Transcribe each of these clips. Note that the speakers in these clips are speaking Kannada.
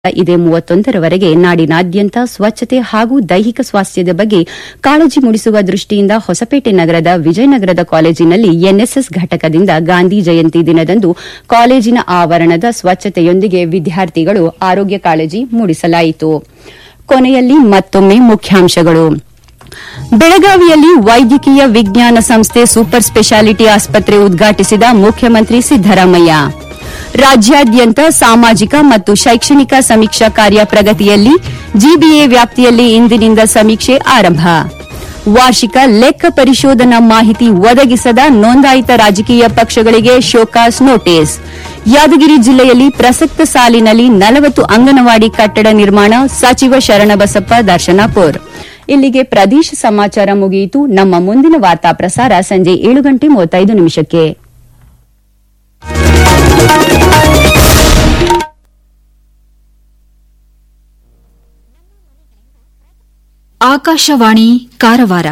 ಇದೇ ಮೂವತ್ತೊಂದರವರೆಗೆ ನಾಡಿನಾದ್ಯಂತ ಸ್ವಚ್ಛತೆ ಹಾಗೂ ದೈಹಿಕ ಸ್ವಾಸ್ಥ್ಯದ ಬಗ್ಗೆ ಕಾಳಜಿ ಮೂಡಿಸುವ ದೃಷ್ಟಿಯಿಂದ ಹೊಸಪೇಟೆ ನಗರದ ವಿಜಯನಗರದ ಕಾಲೇಜಿನಲ್ಲಿ ಎನ್ಎಸ್ಎಸ್ ಘಟಕದಿಂದ ಗಾಂಧಿ ಜಯಂತಿ ದಿನದಂದು ಕಾಲೇಜಿನ ಆವರಣದ ಸ್ವಚ್ಛತೆಯೊಂದಿಗೆ ವಿದ್ಯಾರ್ಥಿಗಳು ಆರೋಗ್ಯ ಕಾಳಜಿ ಮೂಡಿಸಲಾಯಿತು ಕೊನೆಯಲ್ಲಿ ಮತ್ತೊಮ್ಮೆ ಮುಖ್ಯಾಂಶಗಳು ಬೆಳಗಾವಿಯಲ್ಲಿ ವೈದ್ಯಕೀಯ ವಿಜ್ಞಾನ ಸಂಸ್ಥೆ ಸೂಪರ್ ಸ್ಪೆಷಾಲಿಟಿ ಆಸ್ಪತ್ರೆ ಉದ್ಘಾಟಿಸಿದ ಮುಖ್ಯಮಂತ್ರಿ ಸಿದ್ದರಾಮಯ್ಯ ರಾಜ್ಯಾದ್ಯಂತ ಸಾಮಾಜಿಕ ಮತ್ತು ಶೈಕ್ಷಣಿಕ ಸಮೀಕ್ಷಾ ಕಾರ್ಯ ಪ್ರಗತಿಯಲ್ಲಿ ಜಿಬಿಎ ವ್ಯಾಪ್ತಿಯಲ್ಲಿ ಇಂದಿನಿಂದ ಸಮೀಕ್ಷೆ ಆರಂಭ ವಾರ್ಷಿಕ ಲೆಕ್ಕ ಪರಿಶೋಧನಾ ಮಾಹಿತಿ ಒದಗಿಸದ ನೋಂದಾಯಿತ ರಾಜಕೀಯ ಪಕ್ಷಗಳಿಗೆ ಶೋಕಾಸ್ ನೋಟಿಸ್ ಯಾದಗಿರಿ ಜಿಲ್ಲೆಯಲ್ಲಿ ಪ್ರಸಕ್ತ ಸಾಲಿನಲ್ಲಿ ನಲವತ್ತು ಅಂಗನವಾಡಿ ಕಟ್ಟಡ ನಿರ್ಮಾಣ ಸಚಿವ ಶರಣಬಸಪ್ಪ ದರ್ಶನಾಪುರ್ ಇಲ್ಲಿಗೆ ಪ್ರದೇಶ ಸಮಾಚಾರ ಮುಗಿಯಿತು ನಮ್ಮ ಮುಂದಿನ ವಾರ್ತಾ ಪ್ರಸಾರ ಸಂಜೆ ಏಳು ಗಂಟೆ ಮೂವತ್ತೈದು ನಿಮಿಷಕ್ಕೆ ಆಕಾಶವಾಣಿ ಕಾರವಾರ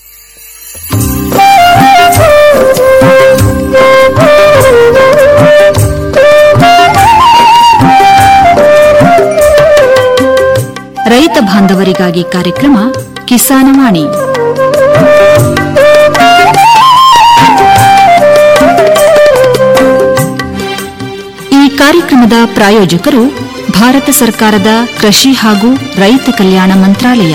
ರೈತ ಬಾಂಧವರಿಗಾಗಿ ಕಾರ್ಯಕ್ರಮ ಕಿಸಾನವಾಣಿ ಈ ಕಾರ್ಯಕ್ರಮದ ಪ್ರಾಯೋಜಕರು ಭಾರತ ಸರ್ಕಾರದ ಕೃಷಿ ಹಾಗೂ ರೈತ ಕಲ್ಯಾಣ ಮಂತ್ರಾಲಯ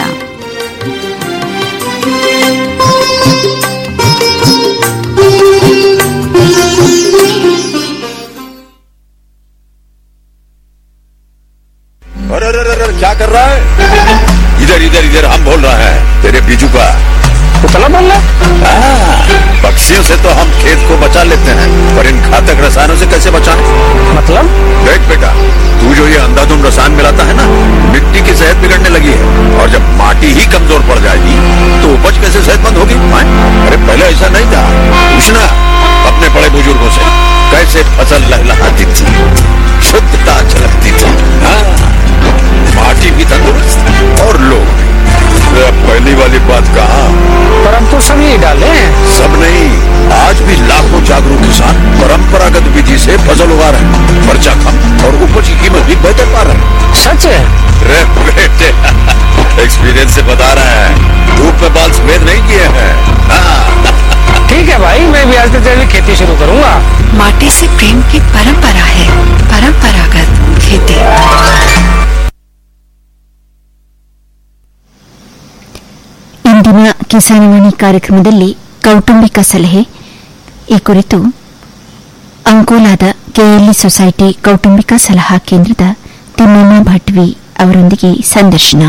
अरे अरे अरे अरे, क्या कर रहा है इधर इधर इधर हम बोल रहे हैं तेरे बीजू का कुतला बोल रहा हाँ, पक्षियों से तो हम खेत को बचा लेते हैं पर इन घातक रसायनों से कैसे बचाएं मतलब देख बेटा तू जो ये अंधाधुंध रसायन मिलाता है ना मिट्टी की सेहत बिगड़ने लगी है और जब माटी ही कमजोर पड़ जाएगी तो उपज कैसे सेहतमंद होगी हाँ? अरे पहले ऐसा नहीं था पूछना अपने बड़े बुजुर्गों से कैसे फसल लहलहाती थी शुद्धता झलकती थी हाँ, माटी भी तंदुरुस्त और लोग भी। अरे अब पहली वाली बात कहा पर हम तो सब यही डाले हैं सब नहीं आज भी लाखों जागरूक किसान परंपरागत विधि से फसल उगा रहे हैं खर्चा कम और उपज की कीमत भी बेहतर पा रहे हैं सच है रे बेटे एक्सपीरियंस से बता रहे हैं धूप में बाल सफेद नहीं किए हैं हाँ, ठीक है भाई मैं भी आज से जैविक खेती शुरू करूंगा माटी से प्रेम की परंपरा है परंपरागत खेती ಇಂದಿನ ಕಿಸಾನವಾಣಿ ಕಾರ್ಯಕ್ರಮದಲ್ಲಿ ಕೌಟುಂಬಿಕ ಸಲಹೆ ಈ ಕುರಿತು ಅಂಕೋಲಾದ ಕೆಎಲ್ಇ ಸೊಸೈಟಿ ಕೌಟುಂಬಿಕ ಸಲಹಾ ಕೇಂದ್ರದ ತಿಮ್ಮಣ್ಣ ಭಟ್ವಿ ಅವರೊಂದಿಗೆ ಸಂದರ್ಶನ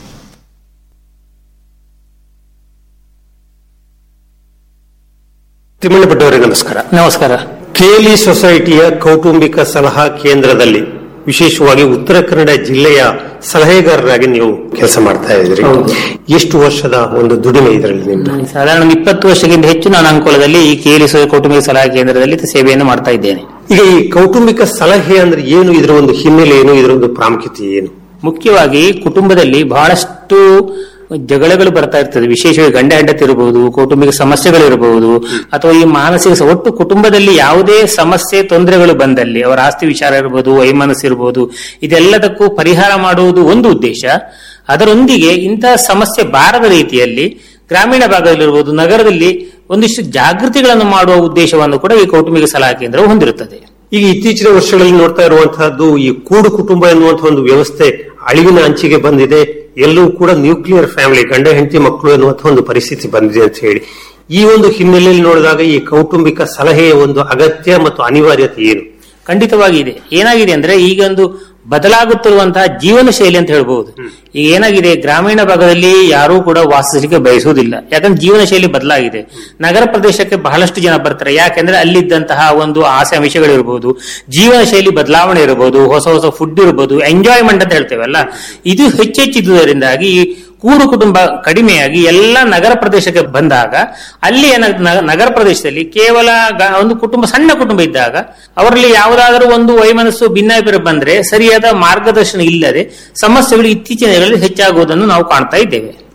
ತಿಮ್ಮಣ್ಣ ಭಟ್ಟವರೇ ನಮಸ್ಕಾರ ನಮಸ್ಕಾರ ಕೆಎಲ್ಇ ಸೊಸೈಟಿಯ ಕೌಟುಂಬಿಕ ಸಲಹಾ ಕೇಂದ್ರದಲ್ಲಿ ವಿಶೇಷವಾಗಿ ಉತ್ತರ ಕನ್ನಡ ಜಿಲ್ಲೆಯ ಸಲಹೆಗಾರರಾಗಿ ನೀವು ಕೆಲಸ ಮಾಡ್ತಾ ಇದ್ದೀರಿ ಹೌದು. ಎಷ್ಟು ವರ್ಷದ ಒಂದು ದುಡಿಮೆ ಇದರಲ್ಲಿ ನಿಮ್ದು ನಾನು ಸಾಧಾರಣ ಒಂದು ಇಪ್ಪತ್ತು ವರ್ಷಕ್ಕಿಂತ ಹೆಚ್ಚು ನಾನು ಅಂಕೋಲದಲ್ಲಿ ಈ ಕೇಳಿಸುವ ಕೌಟುಂಬಿಕ ಸಲಹಾ ಕೇಂದ್ರದಲ್ಲಿ ಸೇವೆಯನ್ನು ಮಾಡ್ತಾ ಇದ್ದೇನೆ ಈಗ ಈ ಕೌಟುಂಬಿಕ ಸಲಹೆ ಅಂದ್ರೆ ಏನು ಇದರ ಒಂದು ಹಿನ್ನೆಲೆ ಏನು ಇದರ ಒಂದು ಪ್ರಾಮುಖ್ಯತೆ ಏನು ಮುಖ್ಯವಾಗಿ ಕುಟುಂಬದಲ್ಲಿ ಬಹಳಷ್ಟು ಜಗಳಗಳು ಬರ್ತಾ ಇರ್ತದೆ ವಿಶೇಷವಾಗಿ ಗಂಡ ಹೆಂಡತಿ ಇರಬಹುದು ಕೌಟುಂಬಿಕ ಸಮಸ್ಯೆಗಳಿರಬಹುದು ಅಥವಾ ಈ ಮಾನಸಿಕ ಸ- ಒಟ್ಟು ಕುಟುಂಬದಲ್ಲಿ ಯಾವುದೇ ಸಮಸ್ಯೆ ತೊಂದರೆಗಳು ಬಂದಲ್ಲಿ ಅವರ ಆಸ್ತಿ ವಿಚಾರ ಇರಬಹುದು ವೈಮನಸ್ಸು ಇರಬಹುದು ಇದೆಲ್ಲದಕ್ಕೂ ಪರಿಹಾರ ಮಾಡುವುದು ಒಂದು ಉದ್ದೇಶ ಅದರೊಂದಿಗೆ ಇಂತಹ ಸಮಸ್ಯೆ ಬಾರದ ರೀತಿಯಲ್ಲಿ ಗ್ರಾಮೀಣ ಭಾಗದಲ್ಲಿರಬಹುದು ನಗರದಲ್ಲಿ ಒಂದಿಷ್ಟು ಜಾಗೃತಿಗಳನ್ನು ಮಾಡುವ ಉದ್ದೇಶವನ್ನು ಕೂಡ ಈ ಕೌಟುಂಬಿಕ ಸಲಹಾ ಕೇಂದ್ರವು ಹೊಂದಿರುತ್ತದೆ ಈಗ ಇತ್ತೀಚಿನ ವರ್ಷಗಳಲ್ಲಿ ನೋಡ್ತಾ ಇರುವಂತಹದ್ದು ಈ ಕೂಡು ಕುಟುಂಬ ಎನ್ನುವಂತಹ ಒಂದು ವ್ಯವಸ್ಥೆ ಅಳಿವಿನ ಅಂಚಿಗೆ ಬಂದಿದೆ ಎಲ್ಲವೂ ಕೂಡ ನ್ಯೂಕ್ಲಿಯರ್ ಫ್ಯಾಮಿಲಿ ಗಂಡ ಹೆಂಡತಿ ಮಕ್ಕಳು ಎನ್ನುವಂತಹ ಒಂದು ಪರಿಸ್ಥಿತಿ ಬಂದಿದೆ ಅಂತ ಹೇಳಿ ಈ ಒಂದು ಹಿನ್ನೆಲೆಯಲ್ಲಿ ನೋಡಿದಾಗ ಈ ಕೌಟುಂಬಿಕ ಸಲಹೆಯ ಒಂದು ಅಗತ್ಯ ಮತ್ತು ಅನಿವಾರ್ಯತೆ ಏನು ಖಂಡಿತವಾಗಿ ಇದೆ ಏನಾಗಿದೆ ಅಂದ್ರೆ ಈಗ ಒಂದು ಬದಲಾಗುತ್ತಿರುವಂತಹ ಜೀವನ ಶೈಲಿ ಅಂತ ಹೇಳ್ಬಹುದು ಈಗ ಏನಾಗಿದೆ ಗ್ರಾಮೀಣ ಭಾಗದಲ್ಲಿ ಯಾರೂ ಕೂಡ ವಾಸಿಸಲಿಕ್ಕೆ ಬಯಸುವುದಿಲ್ಲ ಯಾಕಂದ್ರೆ ಜೀವನ ಶೈಲಿ ಬದಲಾಗಿದೆ ನಗರ ಪ್ರದೇಶಕ್ಕೆ ಬಹಳಷ್ಟು ಜನ ಬರ್ತಾರೆ ಯಾಕೆಂದ್ರೆ ಅಲ್ಲಿದ್ದಂತಹ ಒಂದು ಆಸೆ ಅಂಶಗಳು ಇರಬಹುದು ಜೀವನ ಶೈಲಿ ಬದಲಾವಣೆ ಇರಬಹುದು ಹೊಸ ಹೊಸ ಫುಡ್ ಇರಬಹುದು ಎಂಜಾಯ್ಮೆಂಟ್ ಅಂತ ಹೇಳ್ತೇವಲ್ಲ ಇದು ಹೆಚ್ಚೆಚ್ಚಿದ್ದುದರಿಂದಾಗಿ ಈ ಕೂಡು ಕುಟುಂಬ ಕಡಿಮೆಯಾಗಿ ಎಲ್ಲ ನಗರ ಪ್ರದೇಶಕ್ಕೆ ಬಂದಾಗ ಅಲ್ಲಿ ಏನಾಗ್ತದೆ ನಗ- ನಗರ ಪ್ರದೇಶದಲ್ಲಿ ಕೇವಲ ಗ- ಒಂದು ಕುಟುಂಬ ಸಣ್ಣ ಕುಟುಂಬ ಇದ್ದಾಗ ಅವರಲ್ಲಿ ಯಾವುದಾದರೂ ಒಂದು ವೈಮನಸ್ಸು ಭಿನ್ನಾಭಿಪ್ರಾಯ ಬಂದ್ರೆ ಸರಿಯಾದ ಮಾರ್ಗದರ್ಶನ ಇಲ್ಲದೆ ಸಮಸ್ಯೆಗಳು ಇತ್ತೀಚಿನ ದಿನಗಳಲ್ಲಿ ಹೆಚ್ಚಾಗುವುದನ್ನು ನಾವು ಕಾಣ್ತಾ ಇದ್ದೇವೆ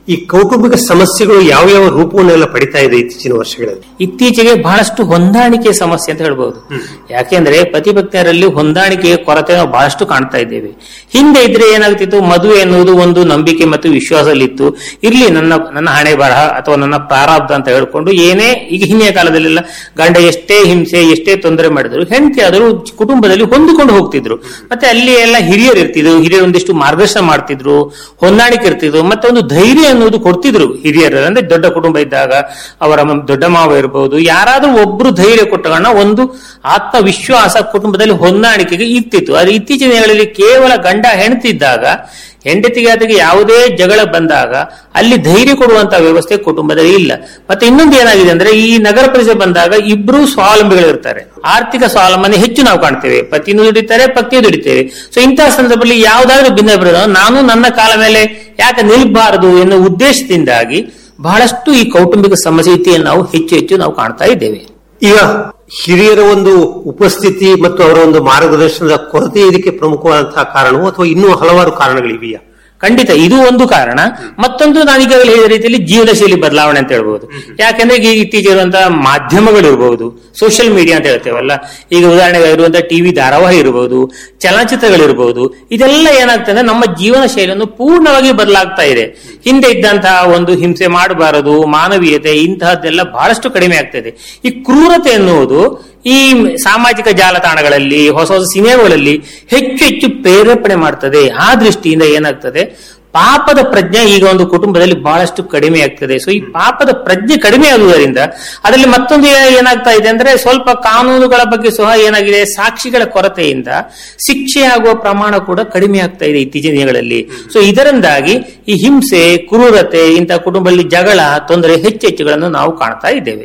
ಈ ಕೌಟುಂಬಿಕ ಸಮಸ್ಯೆಗಳು ಯಾವ ಯಾವ ರೂಪವನ್ನೆಲ್ಲ ಪಡಿತಾ ಇದೆ ಇತ್ತೀಚಿನ ವರ್ಷಗಳಲ್ಲಿ ಇತ್ತೀಚೆಗೆ ಬಹಳಷ್ಟು ಹೊಂದಾಣಿಕೆ ಸಮಸ್ಯೆ ಅಂತ ಹೇಳ್ಬಹುದು ಯಾಕೆಂದ್ರೆ ಪತಿ ಪತ್ನಿಯರಲ್ಲಿ ಹೊಂದಾಣಿಕೆಯ ಕೊರತೆ ನಾವು ಬಹಳಷ್ಟು ಕಾಣ್ತಾ ಇದ್ದೇವೆ ಹಿಂದೆ ಇದ್ರೆ ಏನಾಗ್ತಿತ್ತು ಮದುವೆ ಎನ್ನುವುದು ಒಂದು ನಂಬಿಕೆ ಮತ್ತು ವಿಶ್ವಾಸದಲ್ಲಿತ್ತು ಇರ್ಲಿ ನನ್ನ ನನ್ನ ಹಣೆ ಬರಹ ಅಥವಾ ನನ್ನ ಪ್ರಾರಬ್ಧ ಅಂತ ಹೇಳ್ಕೊಂಡು ಏನೇ ಈಗ ಹಿಂದಿನ ಕಾಲದಲ್ಲೆಲ್ಲ ಗಂಡ ಎಷ್ಟೇ ಹಿಂಸೆ ಎಷ್ಟೇ ತೊಂದರೆ ಮಾಡಿದ್ರು ಹೆಂಡತಿ ಆದರೂ ಕುಟುಂಬದಲ್ಲಿ ಹೊಂದಿಕೊಂಡು ಹೋಗ್ತಿದ್ರು ಮತ್ತೆ ಅಲ್ಲಿ ಎಲ್ಲ ಹಿರಿಯರು ಇರ್ತಿದ್ರು ಹಿರಿಯರು ಒಂದಿಷ್ಟು ಮಾರ್ಗದರ್ಶನ ಮಾಡ್ತಿದ್ರು ಹೊಂದಾಣಿಕೆ ಇರ್ತಿದ್ರು ಮತ್ತೆ ಒಂದು ಧೈರ್ಯ ಅನ್ನೋದು ಕೊಡ್ತಿದ್ರು ಹಿರಿಯರು ಅಂದ್ರೆ ದೊಡ್ಡ ಕುಟುಂಬ ಇದ್ದಾಗ ಅವರ ಮ- ದೊಡ್ಡ ಮಾವ ಇರಬಹುದು ಯಾರಾದ್ರೂ ಒಬ್ರು ಧೈರ್ಯ ಕೊಟ್ಟಗಣ ಒಂದು ಆತ್ಮವಿಶ್ವಾಸ ಕುಟುಂಬದಲ್ಲಿ ಹೊಂದಾಣಿಕೆಗೆ ಇರ್ತಿತ್ತು ಅದು ಇತ್ತೀಚಿನ ದಿನಗಳಲ್ಲಿ ಕೇವಲ ಗಂಡ ಹೆಂಡತಿ ಇದ್ದಾಗ ಹೆಂಡತಿಗೆ ಅದಕ್ಕೆ ಯಾವುದೇ ಜಗಳ ಬಂದಾಗ ಅಲ್ಲಿ ಧೈರ್ಯ ಕೊಡುವಂತ ವ್ಯವಸ್ಥೆ ಕುಟುಂಬದಲ್ಲಿ ಇಲ್ಲ ಮತ್ತೆ ಇನ್ನೊಂದು ಏನಾಗಿದೆ ಅಂದ್ರೆ ಈ ನಗರ ಪ್ರದೇಶ ಬಂದಾಗ ಇಬ್ರು ಸ್ವಾವಲಂಬಿಗಳಿರ್ತಾರೆ ಆರ್ಥಿಕ ಸ್ವಾವಲಂಬನೆ ಹೆಚ್ಚು ನಾವು ಕಾಣ್ತೇವೆ ಪತಿನೂ ದುಡಿತಾರೆ ಪತ್ನಿಯೂ ದುಡಿತೇವೆ ಸೊ ಇಂತಹ ಸಂದರ್ಭದಲ್ಲಿ ಯಾವ್ದಾದ್ರು ಭಿನ್ನ ನಾನು ನನ್ನ ಕಾಲ ಮೇಲೆ ಯಾಕೆ ನಿಲ್ಬಾರದು ಎನ್ನುವ ಉದ್ದೇಶದಿಂದಾಗಿ ಬಹಳಷ್ಟು ಈ ಕೌಟುಂಬಿಕ ಸಮಸ್ಯೆಯನ್ನು ನಾವು ಹೆಚ್ಚು ಹೆಚ್ಚು ನಾವು ಕಾಣ್ತಾ ಇದ್ದೇವೆ ಈಗ ಹಿರಿಯರ ಒಂದು ಉಪಸ್ಥಿತಿ ಮತ್ತು ಅವರ ಒಂದು ಮಾರ್ಗದರ್ಶನದ ಕೊರತೆ ಇದಕ್ಕೆ ಪ್ರಮುಖವಾದಂತಹ ಕಾರಣವು ಅಥವಾ ಇನ್ನೂ ಹಲವಾರು ಕಾರಣಗಳಿವೆಯಾ ಖಂಡಿತ ಇದು ಒಂದು ಕಾರಣ ಮತ್ತೊಂದು ನಾನು ಈಗಾಗಲೇ ಹೇಳಿದ ರೀತಿಯಲ್ಲಿ ಜೀವನ ಶೈಲಿ ಬದಲಾವಣೆ ಅಂತ ಹೇಳ್ಬಹುದು ಯಾಕಂದ್ರೆ ಈಗ ಇತ್ತೀಚೆಗೆ ಇರುವಂತಹ ಮಾಧ್ಯಮಗಳಿರ್ಬಹುದು ಸೋಷಿಯಲ್ ಮೀಡಿಯಾ ಅಂತ ಹೇಳ್ತೇವಲ್ಲ ಈಗ ಉದಾಹರಣೆಗೆ ಇರುವಂತಹ ಟಿವಿ ಧಾರಾವಾಹಿ ಇರಬಹುದು ಚಲನಚಿತ್ರಗಳಿರ್ಬಹುದು ಇದೆಲ್ಲ ಏನಾಗ್ತದೆ ಅಂದ್ರೆ ನಮ್ಮ ಜೀವನ ಶೈಲಿಯನ್ನು ಪೂರ್ಣವಾಗಿ ಬದಲಾಗ್ತಾ ಇದೆ ಹಿಂದೆ ಇದ್ದಂತಹ ಒಂದು ಹಿಂಸೆ ಮಾಡಬಾರದು ಮಾನವೀಯತೆ ಇಂತಹದ್ದೆಲ್ಲ ಬಹಳಷ್ಟು ಕಡಿಮೆ ಆಗ್ತದೆ ಈ ಕ್ರೂರತೆ ಎನ್ನುವುದು ಈ ಸಾಮಾಜಿಕ ಜಾಲತಾಣಗಳಲ್ಲಿ ಹೊಸ ಹೊಸ ಸಿನಿಮಾಗಳಲ್ಲಿ ಹೆಚ್ಚು ಹೆಚ್ಚು ಪ್ರೇರೇಪಣೆ ಮಾಡ್ತದೆ ಆ ದೃಷ್ಟಿಯಿಂದ ಏನಾಗ್ತದೆ ಪಾಪದ ಪ್ರಜ್ಞೆ ಈಗ ಒಂದು ಕುಟುಂಬದಲ್ಲಿ ಬಹಳಷ್ಟು ಕಡಿಮೆ ಆಗ್ತದೆ ಸೊ ಈ ಪಾಪದ ಪ್ರಜ್ಞೆ ಕಡಿಮೆ ಆಗುವುದರಿಂದ ಅದರಲ್ಲಿ ಮತ್ತೊಂದು ಏ- ಏನಾಗ್ತಾ ಇದೆ ಅಂದ್ರೆ ಸ್ವಲ್ಪ ಕಾನೂನುಗಳ ಬಗ್ಗೆ ಸಹ ಏನಾಗಿದೆ ಸಾಕ್ಷಿಗಳ ಕೊರತೆಯಿಂದ ಶಿಕ್ಷೆ ಆಗುವ ಪ್ರಮಾಣ ಕೂಡ ಕಡಿಮೆ ಆಗ್ತಾ ಇದೆ ಇತ್ತೀಚಿನ ದಿನಗಳಲ್ಲಿ ಸೊ ಇದರಿಂದಾಗಿ ಈ ಹಿಂಸೆ ಕ್ರೂರತೆ ಇಂತಹ ಕುಟುಂಬದಲ್ಲಿ ಜಗಳ ತೊಂದರೆ ಹೆಚ್ಚೆಚ್ಚುಗಳನ್ನು ನಾವು ಕಾಣ್ತಾ ಇದ್ದೇವೆ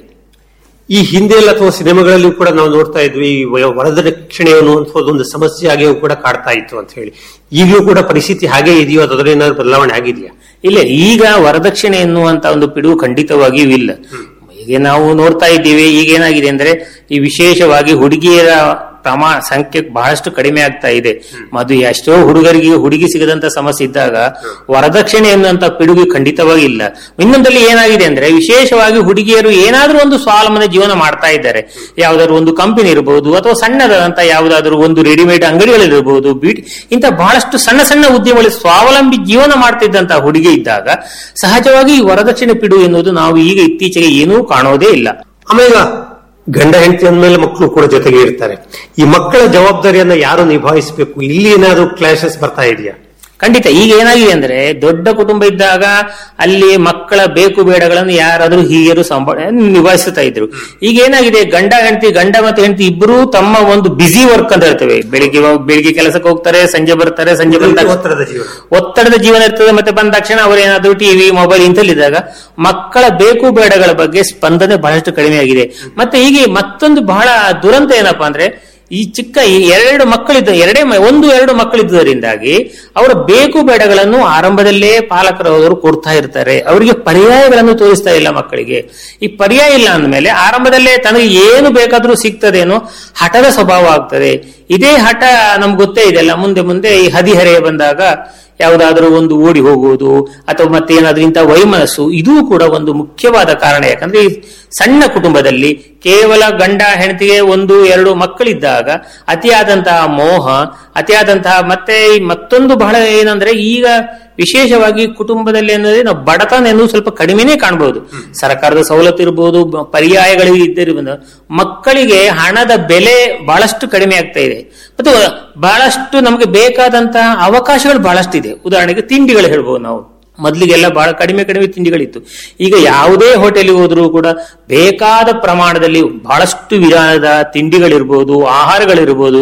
ಈ ಹಿಂದೆ ಎಲ್ಲ ಅಥವಾ ಸಿನಿಮಾಗಳಲ್ಲಿ ಕೂಡ ನಾವು ನೋಡ್ತಾ ಇದ್ವಿ ಈ ವಯ- ವರದಕ್ಷಿಣೆ ಅನ್ನುವಂಥದ್ದು ಒಂದು ಸಮಸ್ಯೆ ಆಗಿಯೂ ಕೂಡ ಕಾಡ್ತಾ ಇತ್ತು ಅಂತ ಹೇಳಿ ಈಗಲೂ ಕೂಡ ಪರಿಸ್ಥಿತಿ ಹಾಗೆ ಇದೆಯೋ ಅದರ ಏನಾದ್ರು ಬದಲಾವಣೆ ಆಗಿದೆಯಾ ಇಲ್ಲ ಈಗ ವರದಕ್ಷಿಣೆ ಎನ್ನುವಂತ ಒಂದು ಪಿಡುಗು ಖಂಡಿತವಾಗಿಯೂ ಇಲ್ಲ ಈಗ ನಾವು ನೋಡ್ತಾ ಇದ್ದೀವಿ ಈಗ ಏನಾಗಿದೆ ಅಂದ್ರೆ ಈ ವಿಶೇಷವಾಗಿ ಹುಡುಗಿಯರ ಪ್ರಮಾಣ ಸಂಖ್ಯೆ ಬಹಳಷ್ಟು ಕಡಿಮೆ ಆಗ್ತಾ ಇದೆ ಮದುವೆ ಎಷ್ಟೋ ಹುಡುಗರಿಗೆ ಹುಡುಗಿ ಸಿಗದಂತ ಸಮಸ್ಯೆ ಇದ್ದಾಗ ವರದಕ್ಷಿಣೆ ಎನ್ನುವಂತ ಪಿಡುಗು ಖಂಡಿತವಾಗಿ ಇಲ್ಲ ಇನ್ನೊಂದಲ್ಲಿ ಏನಾಗಿದೆ ಅಂದ್ರೆ ವಿಶೇಷವಾಗಿ ಹುಡುಗಿಯರು ಏನಾದ್ರೂ ಒಂದು ಸ್ವಾವಲಂಬನೆ ಜೀವನ ಮಾಡ್ತಾ ಇದ್ದಾರೆ ಯಾವ್ದಾದ್ರು ಒಂದು ಕಂಪನಿ ಇರಬಹುದು ಅಥವಾ ಸಣ್ಣದಾದಂತ ಯಾವ್ದಾದ್ರು ಒಂದು ರೆಡಿಮೇಡ್ ಅಂಗಡಿಗಳಿರಬಹುದು ಬೀಟ್ ಇಂತ ಬಹಳಷ್ಟು ಸಣ್ಣ ಸಣ್ಣ ಉದ್ಯಮಗಳಲ್ಲಿ ಸ್ವಾವಲಂಬಿ ಜೀವನ ಮಾಡ್ತಿದ್ದಂತ ಹುಡುಗಿ ಇದ್ದಾಗ ಸಹಜವಾಗಿ ಈ ವರದಕ್ಷಿಣೆ ಪಿಡು ಎನ್ನುವುದು ನಾವು ಈಗ ಇತ್ತೀಚೆಗೆ ಏನೂ ಕಾಣೋದೇ ಇಲ್ಲ ಆಮೇಲೆ ಗಂಡ ಹೆಂಡತಿ ಅಂದ್ಮೇಲೆ ಮಕ್ಕಳು ಕೂಡ ಜೊತೆಗೆ ಇರ್ತಾರೆ ಈ ಮಕ್ಕಳ ಜವಾಬ್ದಾರಿಯನ್ನ ಯಾರು ನಿಭಾಯಿಸಬೇಕು ಇಲ್ಲಿ ಏನಾದ್ರು ಕ್ಲಾಶಸ್ ಬರ್ತಾ ಇದೆಯಾ ಖಂಡಿತ ಈಗ ಏನಾಗಿದೆ ಅಂದ್ರೆ ದೊಡ್ಡ ಕುಟುಂಬ ಇದ್ದಾಗ ಅಲ್ಲಿ ಮಕ್ಕಳ ಬೇಕು ಬೇಡಗಳನ್ನು ಯಾರಾದ್ರೂ ಹಿರಿಯರು ಸಂಭಾ ನಿಭಾಯಿಸುತ್ತಾ ಇದ್ರು ಈಗ ಏನಾಗಿದೆ ಗಂಡ ಹೆಂಡತಿ ಗಂಡ ಮತ್ತು ಹೆಂಡತಿ ಇಬ್ಬರು ತಮ್ಮ ಒಂದು ಬಿಸಿ ವರ್ಕ್ ಅಂತ ಹೇಳ್ತೇವೆ ಬೆಳಿಗ್ಗೆ ಹೋಗ್- ಬೆಳಿಗ್ಗೆ ಕೆಲಸಕ್ಕೆ ಹೋಗ್ತಾರೆ ಸಂಜೆ ಬರ್ತಾರೆ ಸಂಜೆ ಬಂದ ತಕ್ಷಣ- ಒತ್ತಡದ ಜೀವನ ಒತ್ತಡದ ಜೀವನ ಇರ್ತದೆ ಮತ್ತೆ ಬಂದ ತಕ್ಷಣ ಅವರೇನಾದ್ರೂ ಟಿವಿ ಮೊಬೈಲ್ ಇಂತಲ್ಲಿದ್ದಾಗ ಮಕ್ಕಳ ಬೇಕು ಬೇಡಗಳ ಬಗ್ಗೆ ಸ್ಪಂದನೆ ಬಹಳಷ್ಟು ಕಡಿಮೆ ಆಗಿದೆ ಮತ್ತೆ ಹೀಗೆ ಮತ್ತೊಂದು ಬಹಳ ದುರಂತ ಏನಪ್ಪಾ ಅಂದ್ರೆ ಈ ಚಿಕ್ಕ ಈ ಎರಡು ಮಕ್ಕಳಿದ್ದ ಎರಡೇ ಮ- ಒಂದು ಎರಡು ಮಕ್ಕಳಿದ್ದುದರಿಂದಾಗಿ ಅವರ ಬೇಕು ಬೇಡಗಳನ್ನು ಆರಂಭದಲ್ಲೇ ಪಾಲಕರವರು ಕೊಡ್ತಾ ಇರ್ತಾರೆ ಅವರಿಗೆ ಪರ್ಯಾಯಗಳನ್ನು ತೋರಿಸ್ತಾ ಇಲ್ಲ ಮಕ್ಕಳಿಗೆ ಈ ಪರ್ಯಾಯ ಇಲ್ಲ ಅಂದಮೇಲೆ ಆರಂಭದಲ್ಲೇ ತನಗೆ ಏನು ಬೇಕಾದ್ರೂ ಸಿಗ್ತದೇನೋ ಹಠದ ಸ್ವಭಾವ ಆಗ್ತದೆ ಇದೇ ಹಠ ನಮ್ಗೆ ಗೊತ್ತೇ ಇದೆಲ್ಲ ಮುಂದೆ ಮುಂದೆ ಈ ಹದಿಹರೆಯ ಬಂದಾಗ ಯಾವುದಾದ್ರೂ ಒಂದು ಓಡಿ ಹೋಗುವುದು ಅಥವಾ ಮತ್ತೆ ಏನಾದ್ರೂ ಇಂಥ ವೈಮನಸ್ಸು ಇದೂ ಕೂಡ ಒಂದು ಮುಖ್ಯವಾದ ಕಾರಣ ಯಾಕಂದ್ರೆ ಈ ಸಣ್ಣ ಕುಟುಂಬದಲ್ಲಿ ಕೇವಲ ಗಂಡ ಹೆಂಡತಿಗೆ ಒಂದು ಎರಡು ಮಕ್ಕಳಿದ್ದಾಗ ಅತಿಯಾದಂತಹ ಮೋಹ ಅತಿಯಾದಂತಹ ಮತ್ತೆ ಈ ಮತ್ತೊಂದು ಬಹಳ ಏನಂದ್ರೆ ಈಗ ವಿಶೇಷವಾಗಿ ಕುಟುಂಬದಲ್ಲಿ ಅನ್ನೋದೇ ನಾವು ಬಡತನ ಎನ್ನುವುದು ಸ್ವಲ್ಪ ಕಡಿಮೆನೇ ಕಾಣಬಹುದು ಸರ್ಕಾರದ ಸವಲತ್ತು ಇರಬಹುದು ಬ- ಪರ್ಯಾಯಗಳು ಇದ್ದಿರಬಹುದು ಮಕ್ಕಳಿಗೆ ಹಣದ ಬೆಲೆ ಬಹಳಷ್ಟು ಕಡಿಮೆ ಆಗ್ತಾ ಇದೆ ಮತ್ತು ಬಹಳಷ್ಟು ನಮಗೆ ಬೇಕಾದಂತಹ ಅವಕಾಶಗಳು ಬಹಳಷ್ಟು ಇದೆ ಉದಾಹರಣೆಗೆ ತಿಂಡಿಗಳು ಹೇಳ್ಬೋದು ನಾವು ಮೊದಲಿಗೆಲ್ಲ ಬಹಳ ಕಡಿಮೆ ಕಡಿಮೆ ತಿಂಡಿಗಳಿತ್ತು ಈಗ ಯಾವುದೇ ಹೋಟೆಲ್ಗೆ ಹೋದ್ರೂ ಕೂಡ ಬೇಕಾದ ಪ್ರಮಾಣದಲ್ಲಿ ಬಹಳಷ್ಟು ವಿಧಾನದ ತಿಂಡಿಗಳಿರ್ಬೋದು ಆಹಾರಗಳಿರ್ಬೋದು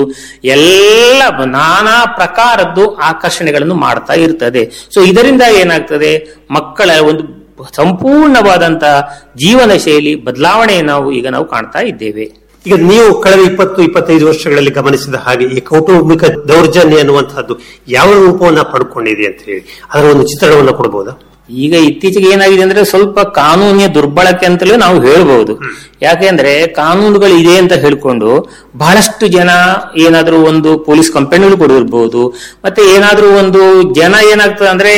ಎಲ್ಲ ನಾನಾ ಪ್ರಕಾರದ್ದು ಆಕರ್ಷಣೆಗಳನ್ನು ಮಾಡ್ತಾ ಇರ್ತದೆ ಸೊ ಇದರಿಂದ ಏನಾಗ್ತದೆ ಮಕ್ಕಳ ಒಂದು ಸಂಪೂರ್ಣವಾದಂತಹ ಜೀವನ ಶೈಲಿ ಬದಲಾವಣೆ ನಾವು ಈಗ ನಾವು ಕಾಣ್ತಾ ಇದ್ದೇವೆ ಈಗ ನೀವು ಕಳೆದ ಇಪ್ಪತ್ತು ಇಪ್ಪತ್ತೈದು ವರ್ಷಗಳಲ್ಲಿ ಗಮನಿಸಿದ ಹಾಗೆ ಈ ಕೌಟುಂಬಿಕ ದೌರ್ಜನ್ಯ ಅನ್ನುವಂತಹದ್ದು ಯಾವ ರೂಪವನ್ನ ಪಡ್ಕೊಂಡಿದೆ ಅಂತ ಹೇಳಿ ಅದರ ಒಂದು ಚಿತ್ರಣವನ್ನ ಕೊಡಬಹುದಾ ಈಗ ಇತ್ತೀಚೆಗೆ ಏನಾಗಿದೆ ಅಂದ್ರೆ ಸ್ವಲ್ಪ ಕಾನೂನಿನ ದುರ್ಬಳಕೆ ಅಂತಲೂ ನಾವು ಹೇಳ್ಬಹುದು ಯಾಕೆಂದ್ರೆ ಕಾನೂನುಗಳು ಇದೆ ಅಂತ ಹೇಳ್ಕೊಂಡು ಬಹಳಷ್ಟು ಜನ ಏನಾದ್ರೂ ಒಂದು ಪೊಲೀಸ್ ಕಂಪ್ಲೇಂಟ್ಗಳು ಕೊಡಿರ್ಬೋದು ಮತ್ತೆ ಏನಾದ್ರೂ ಒಂದು ಜನ ಏನಾಗ್ತದೆ ಅಂದ್ರೆ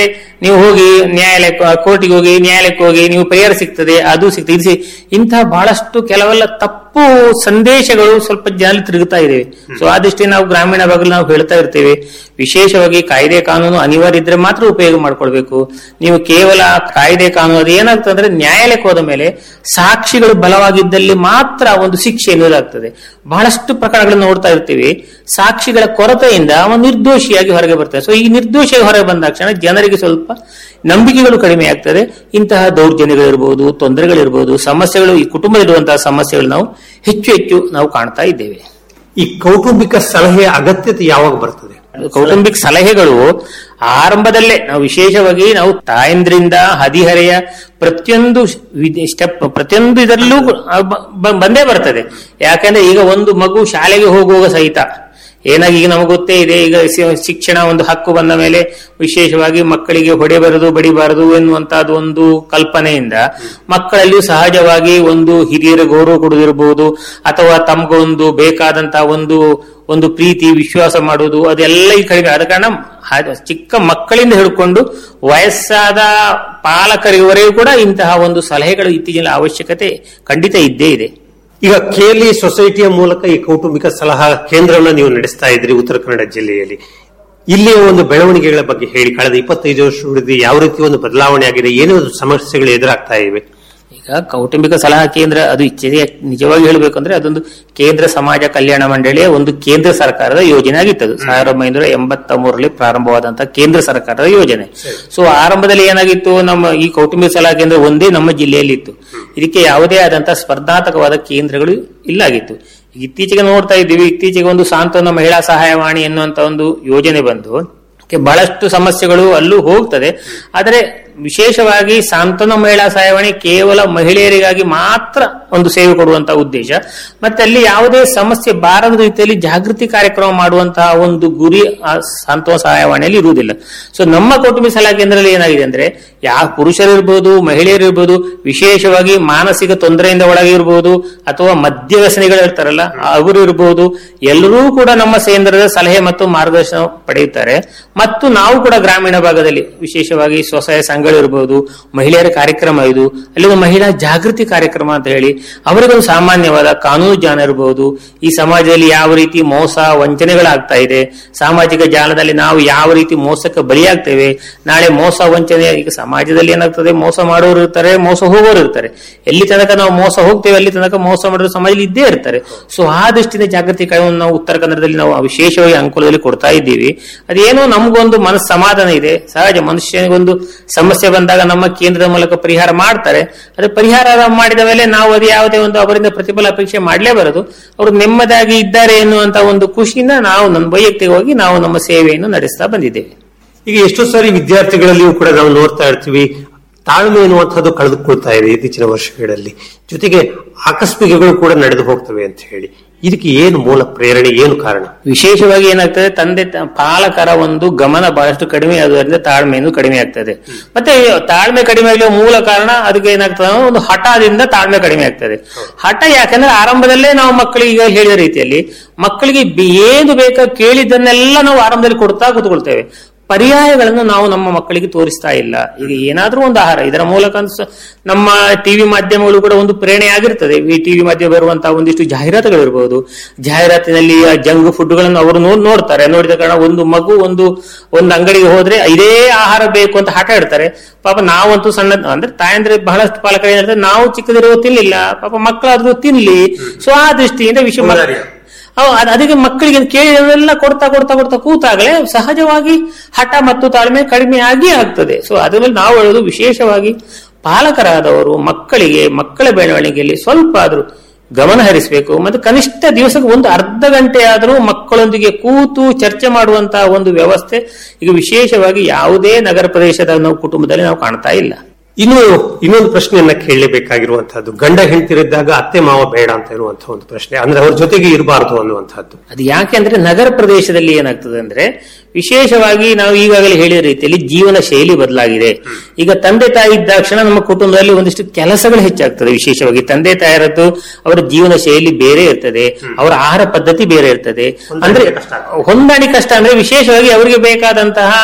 ನೀವು ಹೋಗಿ ನ್ಯಾಯಾಲಯಕ್ಕೆ ಕೋರ್ಟಿಗೆ ಹೋಗಿ ನ್ಯಾಯಾಲಯಕ್ಕೆ ಹೋಗಿ ನೀವು ಪರಿಹಾರ ಸಿಗ್ತದೆ ಅದು ಸಿಗ್ತದೆ ಇದು ಸಿ- ಇಂತಹ ಬಹಳಷ್ಟು ಕೆಲವೆಲ್ಲ ತಪ್ಪು ಸಂದೇಶಗಳು ಸ್ವಲ್ಪ ಜನ ತಿರುಗುತ್ತಾ ಇದ್ದೇವೆ ಸೊ ಆ ದೃಷ್ಟಿ ನಾವು ಗ್ರಾಮೀಣ ಭಾಗದಲ್ಲಿ ನಾವು ಹೇಳ್ತಾ ಇರ್ತೇವೆ ವಿಶೇಷವಾಗಿ ಕಾಯ್ದೆ ಕಾನೂನು ಅನಿವಾರ್ಯ ಇದ್ರೆ ಮಾತ್ರ ಉಪಯೋಗ ಮಾಡ್ಕೊಳ್ಬೇಕು ನೀವು ಕೇವಲ ಕಾಯ್ದೆ ಕಾನೂನು ಅದು ಏನಾಗ್ತದೆ ಅಂದ್ರೆ ನ್ಯಾಯಾಲಯಕ್ಕೆ ಹೋದ ಮೇಲೆ ಸಾಕ್ಷಿಗಳು ಬಲವಾಗಿದ್ದಲ್ಲಿ ಮಾತ್ರ ಒಂದು ಶಿಕ್ಷೆ ಎನ್ನುವುದಾಗ್ತದೆ ಬಹಳಷ್ಟು ಪ್ರಕರಣಗಳನ್ನು ನೋಡ್ತಾ ಇರ್ತೀವಿ ಸಾಕ್ಷಿಗಳ ಕೊರತೆಯಿಂದ ಅವನು ನಿರ್ದೋಷಿಯಾಗಿ ಹೊರಗೆ ಬರ್ತಾನೆ ಸೊ ಈ ನಿರ್ದೋಷಿಯಾಗಿ ಹೊರಗೆ ಬಂದ ಕ್ಷಣ ಜನರಿಗೆ ಸ್ವಲ್ಪ ನಂಬಿಕೆಗಳು ಕಡಿಮೆ ಆಗ್ತದೆ ಇಂತಹ ದೌರ್ಜನ್ಯಗಳಿರ್ಬೋದು ತೊಂದರೆಗಳಿರ್ಬೋದು ಸಮಸ್ಯೆಗಳು ಈ ಕುಟುಂಬದಲ್ಲಿರುವಂತಹ ಸಮಸ್ಯೆಗಳು ನಾವು ಹೆಚ್ಚು ಹೆಚ್ಚು ನಾವು ಕಾಣ್ತಾ ಇದ್ದೇವೆ ಈ ಕೌಟುಂಬಿಕ ಸಲಹೆಯ ಅಗತ್ಯತೆ ಯಾವಾಗ ಬರ್ತದೆ ಕೌಟುಂಬಿಕ ಸಲಹೆಗಳು ಆರಂಭದಲ್ಲೇ ನಾವು ವಿಶೇಷವಾಗಿ ನಾವು ತಾಯಂದ್ರಿಂದ ಹದಿಹರೆಯ ಪ್ರತಿಯೊಂದು ಸ್ಟೆಪ್ ಪ್ರತಿಯೊಂದು ಇದರಲ್ಲೂ ಬ- ಬ- ಬಂದೇ ಬರ್ತದೆ ಯಾಕಂದ್ರೆ ಈಗ ಒಂದು ಮಗು ಶಾಲೆಗೆ ಹೋಗುವಾಗ ಸಹಿತ ಏನಾಗಿ ಈಗ ನಮಗೆ ಗೊತ್ತೇ ಇದೆ ಈಗ ಸಿ- ಶಿಕ್ಷಣ ಒಂದು ಹಕ್ಕು ಬಂದ ಮೇಲೆ ವಿಶೇಷವಾಗಿ ಮಕ್ಕಳಿಗೆ ಹೊಡೆಬಾರದು ಬಡಿಬಾರದು ಎನ್ನುವಂತಹದ್ದು ಒಂದು ಕಲ್ಪನೆಯಿಂದ ಮಕ್ಕಳಲ್ಲಿ ಸಹಜವಾಗಿ ಒಂದು ಹಿರಿಯರ ಗೌರವ ಕೊಡುವುದಿರಬಹುದು ಅಥವಾ ತಮಗೊಂದು ಬೇಕಾದಂತಹ ಒಂದು ಒಂದು ಪ್ರೀತಿ ವಿಶ್ವಾಸ ಮಾಡುವುದು ಅದೆಲ್ಲ ಈ ಕಡಿಮೆ ಆದ ಕಾರಣ ಹ- ಚಿಕ್ಕ ಮಕ್ಕಳಿಂದ ಹಿಡ್ಕೊಂಡು ವಯಸ್ಸಾದ ಪಾಲಕರಿವರೆಗೂ ಕೂಡ ಇಂತಹ ಒಂದು ಸಲಹೆಗಳು ಇತ್ತೀಚಿನ ಅವಶ್ಯಕತೆ ಖಂಡಿತ ಇದ್ದೇ ಇದೆ ಈಗ ಕೇಲಿ ಸೊಸೈಟಿಯ ಮೂಲಕ ಈ ಕೌಟುಂಬಿಕ ಸಲಹಾ ಕೇಂದ್ರವನ್ನ ನೀವು ನಡೆಸ್ತಾ ಇದ್ರಿ ಉತ್ತರ ಕನ್ನಡ ಜಿಲ್ಲೆಯಲ್ಲಿ ಇಲ್ಲಿಯ ಒಂದು ಬೆಳವಣಿಗೆಗಳ ಬಗ್ಗೆ ಹೇಳಿ ಕಳೆದ ಇಪ್ಪತ್ತೈದು ವರ್ಷಗಳಲ್ಲಿ ಯಾವ ರೀತಿ ಒಂದು ಬದಲಾವಣೆ ಆಗಿದೆ ಏನೋ ಸಮಸ್ಯೆಗಳು ಎದುರಾಗ್ತಾ ಇವೆ ಈಗ ಕೌಟುಂಬಿಕ ಸಲಹಾ ಕೇಂದ್ರ ಅದು ಇಚ್ಛೆ ನಿಜವಾಗಿ ಹೇಳಬೇಕಂದ್ರೆ ಅದೊಂದು ಕೇಂದ್ರ ಸಮಾಜ ಕಲ್ಯಾಣ ಮಂಡಳಿಯ ಒಂದು ಕೇಂದ್ರ ಸರ್ಕಾರದ ಯೋಜನೆ ಆಗಿತ್ತು ಅದು ಸಾವಿರದ ಒಂಬೈನೂರ ಎಂಬತ್ತ ಮೂರರಲ್ಲಿ ಪ್ರಾರಂಭವಾದಂತಹ ಕೇಂದ್ರ ಸರ್ಕಾರದ ಯೋಜನೆ ಸೊ ಆರಂಭದಲ್ಲಿ ಏನಾಗಿತ್ತು ನಮ್ಮ ಈ ಕೌಟುಂಬಿಕ ಸಲಹಾ ಕೇಂದ್ರ ಒಂದೇ ನಮ್ಮ ಜಿಲ್ಲೆಯಲ್ಲಿ ಇತ್ತು ಇದಕ್ಕೆ ಯಾವುದೇ ಆದಂತಹ ಸ್ಪರ್ಧಾತ್ಮಕವಾದ ಕೇಂದ್ರಗಳು ಇಲ್ಲಾಗಿತ್ತು ಇತ್ತೀಚೆಗೆ ನೋಡ್ತಾ ಇದ್ದೀವಿ ಇತ್ತೀಚೆಗೆ ಒಂದು ಸಾಂತ್ವನ ಮಹಿಳಾ ಸಹಾಯವಾಣಿ ಎನ್ನುವಂತ ಒಂದು ಯೋಜನೆ ಬಂದು ಕ್ಕೆ ಬಹಳಷ್ಟು ಸಮಸ್ಯೆಗಳು ಅಲ್ಲೂ ಹೋಗ್ತದೆ ಆದರೆ ವಿಶೇಷವಾಗಿ ಸಾಂತ್ವನ ಮಹಿಳಾ ಸಹಾಯವಾಣಿ ಕೇವಲ ಮಹಿಳೆಯರಿಗಾಗಿ ಮಾತ್ರ ಒಂದು ಸೇವೆ ಕೊಡುವಂತಹ ಉದ್ದೇಶ ಮತ್ತೆ ಅಲ್ಲಿ ಯಾವುದೇ ಸಮಸ್ಯೆ ಬಾರದ ರೀತಿಯಲ್ಲಿ ಜಾಗೃತಿ ಕಾರ್ಯಕ್ರಮ ಮಾಡುವಂತಹ ಒಂದು ಗುರಿ ಆ ಸಾಂತ್ವನ ಸಹಾಯವಾಣಿಯಲ್ಲಿ ಇರುವುದಿಲ್ಲ ಸೊ ನಮ್ಮ ಕೌಟುಂಬಿಕ ಸಲಹಾ ಕೇಂದ್ರದಲ್ಲಿ ಏನಾಗಿದೆ ಅಂದ್ರೆ ಯಾವ ಪುರುಷರಿರ್ಬೋದು ಮಹಿಳೆಯರಿರ್ಬೋದು ವಿಶೇಷವಾಗಿ ಮಾನಸಿಕ ತೊಂದರೆಯಿಂದ ಒಳಗಿರ್ಬೋದು ಅಥವಾ ಮದ್ಯ ವ್ಯಸನಿಗಳು ಇರ್ತಾರಲ್ಲ ಅವರು ಇರ್ಬೋದು ಎಲ್ಲರೂ ಕೂಡ ನಮ್ಮ ಕೇಂದ್ರದ ಸಲಹೆ ಮತ್ತು ಮಾರ್ಗದರ್ಶನ ಪಡೆಯುತ್ತಾರೆ ಮತ್ತು ನಾವು ಕೂಡ ಗ್ರಾಮೀಣ ಭಾಗದಲ್ಲಿ ವಿಶೇಷವಾಗಿ ಸ್ವಸಹಾಯ ಸಂಘಗಳಿರ್ಬೋದು ಮಹಿಳೆಯರ ಕಾರ್ಯಕ್ರಮ ಇದು ಅಲ್ಲಿ ಒಂದು ಮಹಿಳಾ ಜಾಗೃತಿ ಕಾರ್ಯಕ್ರಮ ಅಂತ ಹೇಳಿ ಅವರಿಗೊಂದು ಸಾಮಾನ್ಯವಾದ ಕಾನೂನು ಜ್ಞಾನ ಇರಬಹುದು ಈ ಸಮಾಜದಲ್ಲಿ ಯಾವ ರೀತಿ ಮೋಸ ವಂಚನೆಗಳಾಗ್ತಾ ಇದೆ ಸಾಮಾಜಿಕ ಜಾಲದಲ್ಲಿ ನಾವು ಯಾವ ರೀತಿ ಮೋಸಕ್ಕೆ ಬಲಿಯಾಗ್ತೇವೆ ನಾಳೆ ಮೋಸ ವಂಚನೆ ಈಗ ಸಮಾಜದಲ್ಲಿ ಏನಾಗ್ತದೆ ಮೋಸ ಮಾಡೋರು ಇರ್ತಾರೆ ಮೋಸ ಹೋಗೋರು ಇರ್ತಾರೆ ಎಲ್ಲಿ ತನಕ ನಾವು ಮೋಸ ಹೋಗ್ತೇವೆ ಅಲ್ಲಿ ತನಕ ಮೋಸ ಮಾಡೋರು ಸಮಾಜದಲ್ಲಿ ಇದ್ದೇ ಇರ್ತಾರೆ ಸೊ ಆ ದೃಷ್ಟಿಯಿಂದ ಜಾಗೃತಿ ಕಾರ್ಯವನ್ನು ನಾವು ಉತ್ತರ ಕನ್ನಡದಲ್ಲಿ ನಾವು ವಿಶೇಷವಾಗಿ ಅನುಕೂಲದಲ್ಲಿ ಕೊಡ್ತಾ ಇದ್ದೀವಿ ಅದೇನೋ ನಮಗೊಂದು ಮನಸ್ಸು ಸಮಾಧಾನ ಇದೆ ಸಹಜ ಮನುಷ್ಯನಿಗೊಂದು ಸಮಸ್ಯೆ ಬಂದಾಗ ನಮ್ಮ ಕೇಂದ್ರದ ಮೂಲಕ ಪರಿಹಾರ ಮಾಡ್ತಾರೆ ಅದು ಪರಿಹಾರ ಮಾಡಿದ ಮೇಲೆ ನಾವು ಅದು ಯಾವುದೇ ಒಂದು ಅವರಿಂದ ಪ್ರತಿಫಲ ಅಪೇಕ್ಷೆ ಮಾಡಲೇಬಾರದು ಅವರು ನೆಮ್ಮದಿಯಾಗಿ ಇದ್ದಾರೆ ಎನ್ನುವಂತ ಒಂದು ಖುಷಿಯಿಂದ ನಾವು ನಮ್ಮ ವೈಯಕ್ತಿಕವಾಗಿ ನಾವು ನಮ್ಮ ಸೇವೆಯನ್ನು ನಡೆಸ್ತಾ ಬಂದಿದ್ದೇವೆ ಈಗ ಎಷ್ಟೋ ಸಾರಿ ವಿದ್ಯಾರ್ಥಿಗಳಲ್ಲಿಯೂ ಕೂಡ ನಾವು ನೋಡ್ತಾ ಇರ್ತೀವಿ ತಾಳ್ಮೆ ಎನ್ನುವಂಥದ್ದು ಕಳೆದುಕೊಳ್ತಾ ಇದೆ ಇತ್ತೀಚಿನ ವರ್ಷಗಳಲ್ಲಿ ಜೊತೆಗೆ ಆಕಸ್ಮಿಕಗಳು ಕೂಡ ನಡೆದು ಹೋಗ್ತವೆ ಅಂತ ಹೇಳಿ ಇದಕ್ಕೆ ಏನು ಮೂಲ ಪ್ರೇರಣೆ ಏನು ಕಾರಣ ವಿಶೇಷವಾಗಿ ಏನಾಗ್ತದೆ ತಂದೆ ತ- ಪಾಲಕರ ಒಂದು ಗಮನ ಬಹಳಷ್ಟು ಕಡಿಮೆ ಆಗುವುದರಿಂದ ತಾಳ್ಮೆಯನ್ನು ಕಡಿಮೆ ಆಗ್ತದೆ ಮತ್ತೆ ತಾಳ್ಮೆ ಕಡಿಮೆ ಆಗಲಿ ಮೂಲ ಕಾರಣ ಅದಕ್ಕೆ ಏನಾಗ್ತದೆ ಅಂದ್ರೆ ಒಂದು ಹಠದಿಂದ ತಾಳ್ಮೆ ಕಡಿಮೆ ಆಗ್ತದೆ ಹಠ ಯಾಕಂದ್ರೆ ಆರಂಭದಲ್ಲೇ ನಾವು ಮಕ್ಕಳಿಗೆ ಈಗ ಹೇಳಿದ ರೀತಿಯಲ್ಲಿ ಮಕ್ಕಳಿಗೆ ಬಿ- ಏನು ಬೇಕಾ ಕೇಳಿದ್ದನ್ನೆಲ್ಲ ನಾವು ಆರಂಭದಲ್ಲಿ ಕೊಡ್ತಾ ಕೂತ್ಕೊಳ್ತೇವೆ ಪರ್ಯಾಯಗಳನ್ನು ನಾವು ನಮ್ಮ ಮಕ್ಕಳಿಗೆ ತೋರಿಸ್ತಾ ಇಲ್ಲ ಈಗ ಏನಾದ್ರೂ ಒಂದು ಆಹಾರ ಇದರ ಮೂಲಕ ಸ- ನಮ್ಮ ಟಿವಿ ಮಾಧ್ಯಮಗಳು ಕೂಡ ಒಂದು ಪ್ರೇರಣೆ ಆಗಿರ್ತದೆ ಈ ಟಿವಿ ಮಾಧ್ಯಮ ಬರುವಂತಹ ಒಂದಿಷ್ಟು ಜಾಹೀರಾತುಗಳಿರ್ಬೋದು ಜಾಹೀರಾತಿನಲ್ಲಿ ಜಂಕ್ ಫುಡ್ಗಳನ್ನು ಅವರು ನೋಡ್ ನೋಡ್ತಾರೆ ನೋಡಿದ ಕಾರಣ ಒಂದು ಮಗು ಒಂದು ಒಂದು ಅಂಗಡಿಗೆ ಹೋದ್ರೆ ಇದೇ ಆಹಾರ ಬೇಕು ಅಂತ ಹಠ ಇಡ್ತಾರೆ ಪಾಪ ನಾವಂತೂ ಸಣ್ಣ ಅಂದ್ರೆ ತಾಯಂದ್ರೆ ಬಹಳಷ್ಟು ಪಾಲಕರು ಏನ್ ಹೇಳ್ತಾರೆ ನಾವು ಚಿಕ್ಕದಿರುವ ತಿನ್ಲಿಲ್ಲ ಪಾಪ ಮಕ್ಕಳಾದ್ರೂ ತಿನ್ಲಿ ಸೊ ಆ ದೃಷ್ಟಿಯಿಂದ ವಿಷಯ ಹೌದು, ಅದ್- ಅದಕ್ಕೆ ಮಕ್ಕಳಿಗೆ ಕೇಳಿದೆಲ್ಲ ಕೊಡ್ತಾ ಕೊಡ್ತಾ ಕೊಡ್ತಾ ಕೂತಾಗಲೇ ಸಹಜವಾಗಿ ಹಠ ಮತ್ತು ತಾಳ್ಮೆ ಕಡಿಮೆ ಆಗಿ ಆಗ್ತದೆ ಸೊ ಅದರಲ್ಲಿ ನಾವು ಹೇಳೋದು ವಿಶೇಷವಾಗಿ ಪಾಲಕರಾದವರು ಮಕ್ಕಳಿಗೆ ಮಕ್ಕಳ ಬೆಳವಣಿಗೆಯಲ್ಲಿ ಸ್ವಲ್ಪ ಆದ್ರೂ ಗಮನ ಹರಿಸಬೇಕು ಮತ್ತು ಕನಿಷ್ಠ ದಿವಸಕ್ಕೆ ಒಂದು ಅರ್ಧ ಗಂಟೆ ಆದರೂ ಮಕ್ಕಳೊಂದಿಗೆ ಕೂತು ಚರ್ಚೆ ಮಾಡುವಂತಹ ಒಂದು ವ್ಯವಸ್ಥೆ ಈಗ ವಿಶೇಷವಾಗಿ ಯಾವುದೇ ನಗರ ಪ್ರದೇಶದ ನಾವು ಕುಟುಂಬದಲ್ಲಿ ನಾವು ಕಾಣ್ತಾ ಇಲ್ಲ ಇನ್ನು ಇನ್ನೊಂದು ಪ್ರಶ್ನೆಯನ್ನ ಕೇಳಲೇಬೇಕಾಗಿರುವಂತಹದ್ದು ಗಂಡ ಹೆಂಡತಿರಿದ್ದಾಗ ಅತ್ತೆ ಮಾವ ಬೇಡ ಅಂತ ಇರುವಂತಹ ಒಂದು ಪ್ರಶ್ನೆ ಅಂದ್ರೆ ಅವ್ರ ಜೊತೆಗೆ ಇರಬಾರದು ಅನ್ನುವಂಥದ್ದು ಅದು ಯಾಕೆ ಅಂದ್ರೆ ನಗರ ಪ್ರದೇಶದಲ್ಲಿ ಏನಾಗ್ತದೆ ಅಂದ್ರೆ ವಿಶೇಷವಾಗಿ ನಾವು ಈಗಾಗಲೇ ಹೇಳಿದ ರೀತಿಯಲ್ಲಿ ಜೀವನ ಶೈಲಿ ಬದಲಾಗಿದೆ ಈಗ ತಂದೆ ತಾಯಿ ಇದ್ದಾಕ್ಷಣ ನಮ್ಮ ಕುಟುಂಬದಲ್ಲಿ ಒಂದಿಷ್ಟು ಕೆಲಸಗಳು ಹೆಚ್ಚಾಗ್ತದೆ ವಿಶೇಷವಾಗಿ ತಂದೆ ತಾಯರದ್ದು ಅವರ ಜೀವನ ಶೈಲಿ ಬೇರೆ ಇರ್ತದೆ ಅವರ ಆಹಾರ ಪದ್ಧತಿ ಬೇರೆ ಇರ್ತದೆ ಅಂದ್ರೆ ಹೊಂದಾಣಿಕೆ ಕಷ್ಟ ಅಂದ್ರೆ ವಿಶೇಷವಾಗಿ ಅವರಿಗೆ ಬೇಕಾದಂತಹ